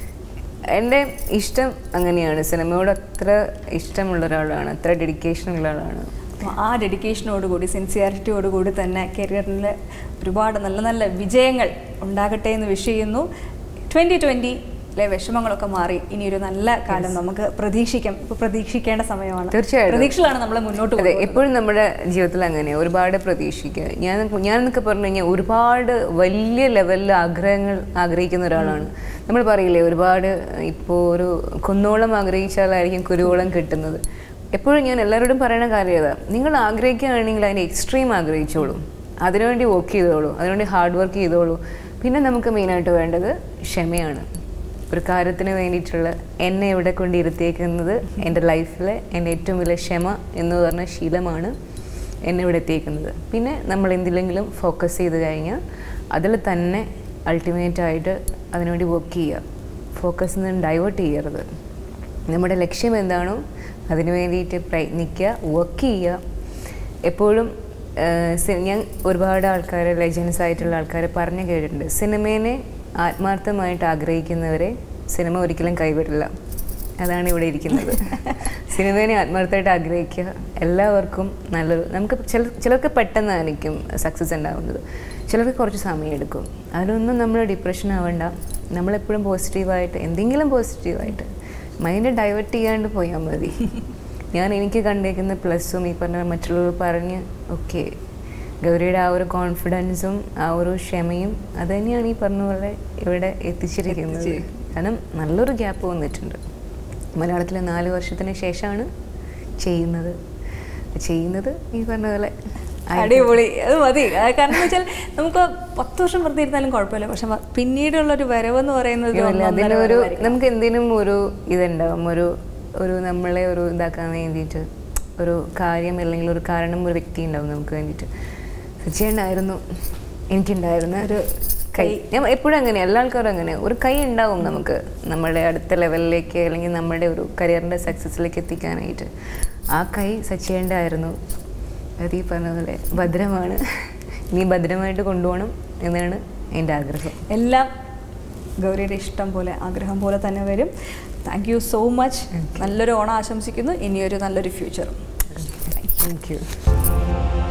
എൻ്റെ ഇഷ്ടം അങ്ങനെയാണ് സിനിമയോട് അത്ര ഇഷ്ടമുള്ള ഒരാളാണ് അത്ര ഡെഡിക്കേഷൻ ഉള്ള ആളാണ് ആ ഡെഡിക്കേഷനോടുകൂടി സിൻസിയാരിറ്റിയോടുകൂടി തന്നെ കരിയറിൽ ഒരുപാട് നല്ല നല്ല വിജയങ്ങൾ ഉണ്ടാകട്ടെ എന്ന് വിഷ് ചെയ്യുന്നു ട്വൻ്റി ട്വൻ്റിയിലെ വിഷമങ്ങളൊക്കെ മാറി ഇനി ഒരു നല്ല കാലം നമുക്ക് പ്രതീക്ഷിക്കാം ഇപ്പോൾ പ്രതീക്ഷിക്കേണ്ട സമയമാണ് തീർച്ചയായിട്ടും. പ്രതീക്ഷകളാണ് നമ്മളെ മുന്നോട്ട് അതെ കൊണ്ടുപോകുന്നത്. എപ്പോഴും നമ്മുടെ ജീവിതത്തിൽ അങ്ങനെയാണ് ഒരുപാട് പ്രതീക്ഷിക്കുക ഞാൻ ഞാൻ എന്നൊക്കെ പറഞ്ഞു കഴിഞ്ഞാൽ ഒരുപാട് വലിയ ലെവലിൽ ആഗ്രഹങ്ങൾ ആഗ്രഹിക്കുന്ന ഒരാളാണ് നമ്മൾ പറയില്ലേ ഒരുപാട് ഇപ്പോൾ ഒരു കുന്നോളം ആഗ്രഹിച്ചാലായിരിക്കും കുരുവോളം കിട്ടുന്നത് എപ്പോഴും ഞാൻ എല്ലാവരോടും പറയുന്ന കാര്യം ഏതാ നിങ്ങൾ ആഗ്രഹിക്കുകയാണെങ്കിൽ അതിന് എക്സ്ട്രീം ആഗ്രഹിച്ചോളൂ അതിനുവേണ്ടി വർക്ക് ചെയ്തോളൂ അതിനുവേണ്ടി ഹാർഡ് വർക്ക് ചെയ്തോളൂ പിന്നെ നമുക്ക് മെയിനായിട്ട് വേണ്ടത് ക്ഷമയാണ് ഒരു കാര്യത്തിന് വേണ്ടിയിട്ടുള്ള എന്നെ ഇവിടെ കൊണ്ട് ഇരുത്തിയേക്കുന്നത് എൻ്റെ ലൈഫിലെ എൻ്റെ ഏറ്റവും വലിയ ക്ഷമ എന്ന് പറഞ്ഞ ശീലമാണ് എന്നെ ഇവിടെ എത്തിയേക്കുന്നത് പിന്നെ നമ്മൾ എന്തിലെങ്കിലും ഫോക്കസ് ചെയ്ത് കഴിഞ്ഞാൽ അതിൽ തന്നെ അൾട്ടിമേറ്റ് ആയിട്ട് അതിനുവേണ്ടി വർക്ക് ചെയ്യുക ഫോക്കസിൽ നിന്ന് ഡൈവേർട്ട് ചെയ്യരുത് നമ്മുടെ ലക്ഷ്യം എന്താണോ അതിനു വേണ്ടിയിട്ട് പ്രയത്നിക്കുക വർക്ക് ചെയ്യുക എപ്പോഴും ആഹ് സി- ഞാൻ ഒരുപാട് ആൾക്കാർ ലെജൻസ് ആയിട്ടുള്ള ആൾക്കാർ പറഞ്ഞു കേട്ടിട്ടുണ്ട് സിനിമേനെ ആത്മാർത്ഥമായിട്ട് ആഗ്രഹിക്കുന്നവരെ സിനിമ ഒരിക്കലും കൈവിടില്ല അതാണ് ഇവിടെ ഇരിക്കുന്നത് സിനിമേനെ ആത്മാർത്ഥമായിട്ട് ആഗ്രഹിക്കുക എല്ലാവർക്കും നല്ലൊരു നമുക്ക് ചില ചിലർക്ക് പെട്ടെന്നായിരിക്കും സക്സസ് ഉണ്ടാകുന്നത് ചിലർക്ക് കുറച്ച് സമയമെടുക്കും അതിലൊന്നും നമ്മൾ ഡിപ്രഷൻ ആവണ്ട നമ്മളെപ്പോഴും പോസിറ്റീവായിട്ട് എന്തെങ്കിലും പോസിറ്റീവായിട്ട് മൈൻഡ് ഡൈവേർട്ട് ചെയ്യാണ്ട് പോയാൽ മതി ഞാൻ എനിക്ക് കണ്ടേക്കുന്ന പ്ലസ്സും ഈ പറഞ്ഞ മറ്റുള്ളവർ പറഞ്ഞ് ഓക്കെ ഗൗരിയുടെ ആ ഒരു കോൺഫിഡൻസും ആ ഒരു ക്ഷമയും അത് തന്നെയാണ് ഈ പറഞ്ഞ പോലെ ഇവിടെ എത്തിച്ചിരിക്കുന്നത് കാരണം നല്ലൊരു ഗ്യാപ്പ് വന്നിട്ടുണ്ട് മലയാളത്തിൽ നാല് വർഷത്തിന് ശേഷമാണ് ചെയ്യുന്നത് ചെയ്യുന്നത് ഈ പറഞ്ഞ പോലെ ആയിരിക്കും. അടിപൊളി അത് മതി ആ, കാരണം എന്ന് വെച്ചാൽ നമുക്ക് പത്ത് വർഷം വെറുതെ ഇരുന്നാലും കുഴപ്പമില്ല പക്ഷെ മ- പിന്നീടുള്ള ഒരു വരവെന്ന് പറയുന്നത് അയ്യോ, അല്ല, ഒന്നൊന്നര അതിനൊരു വരവായിരിക്കും. നമുക്ക് എന്തിനും ഒരു ഇതുണ്ടാവും ഒരു ഒരു നമ്മളെ ഒരു ഇതാക്കാൻ വേണ്ടിയിട്ട് ഒരു കാര്യം അല്ലെങ്കിൽ ഒരു കാരണം ഒരു വ്യക്തി ഉണ്ടാവും നമുക്ക് വേണ്ടിയിട്ട് സച്ചിയുണ്ടായിരുന്നു എനിക്കുണ്ടായിരുന്ന ഒരു കൈ ഞാൻ എപ്പോഴും അങ്ങനെ എല്ലാ ആൾക്കാരും അങ്ങനെ ഒരു കൈ ഉണ്ടാവും നമുക്ക് നമ്മുടെ അടുത്ത ലെവലിലേക്ക് അല്ലെങ്കിൽ നമ്മുടെ ഒരു കരിയറിൻ്റെ സക്സസ്സിലേക്ക് എത്തിക്കാനായിട്ട് ആ കൈ സച്ചിയുടെ ആയിരുന്നു അത് ഈ പറഞ്ഞ പോലെ ഭദ്രമാണ് ഇനി ഭദ്രമായിട്ട് കൊണ്ടുപോകണം എന്നാണ് എൻ്റെ ആഗ്രഹം എല്ലാം ഗൗരിയുടെ ഇഷ്ടം പോലെ ആഗ്രഹം പോലെ തന്നെ വരും താങ്ക് യു സോ മച്ച് നല്ലൊരു ഓണം ആശംസിക്കുന്നു ഇനിയൊരു നല്ലൊരു ഫ്യൂച്ചറും താങ്ക് യു താങ്ക് യു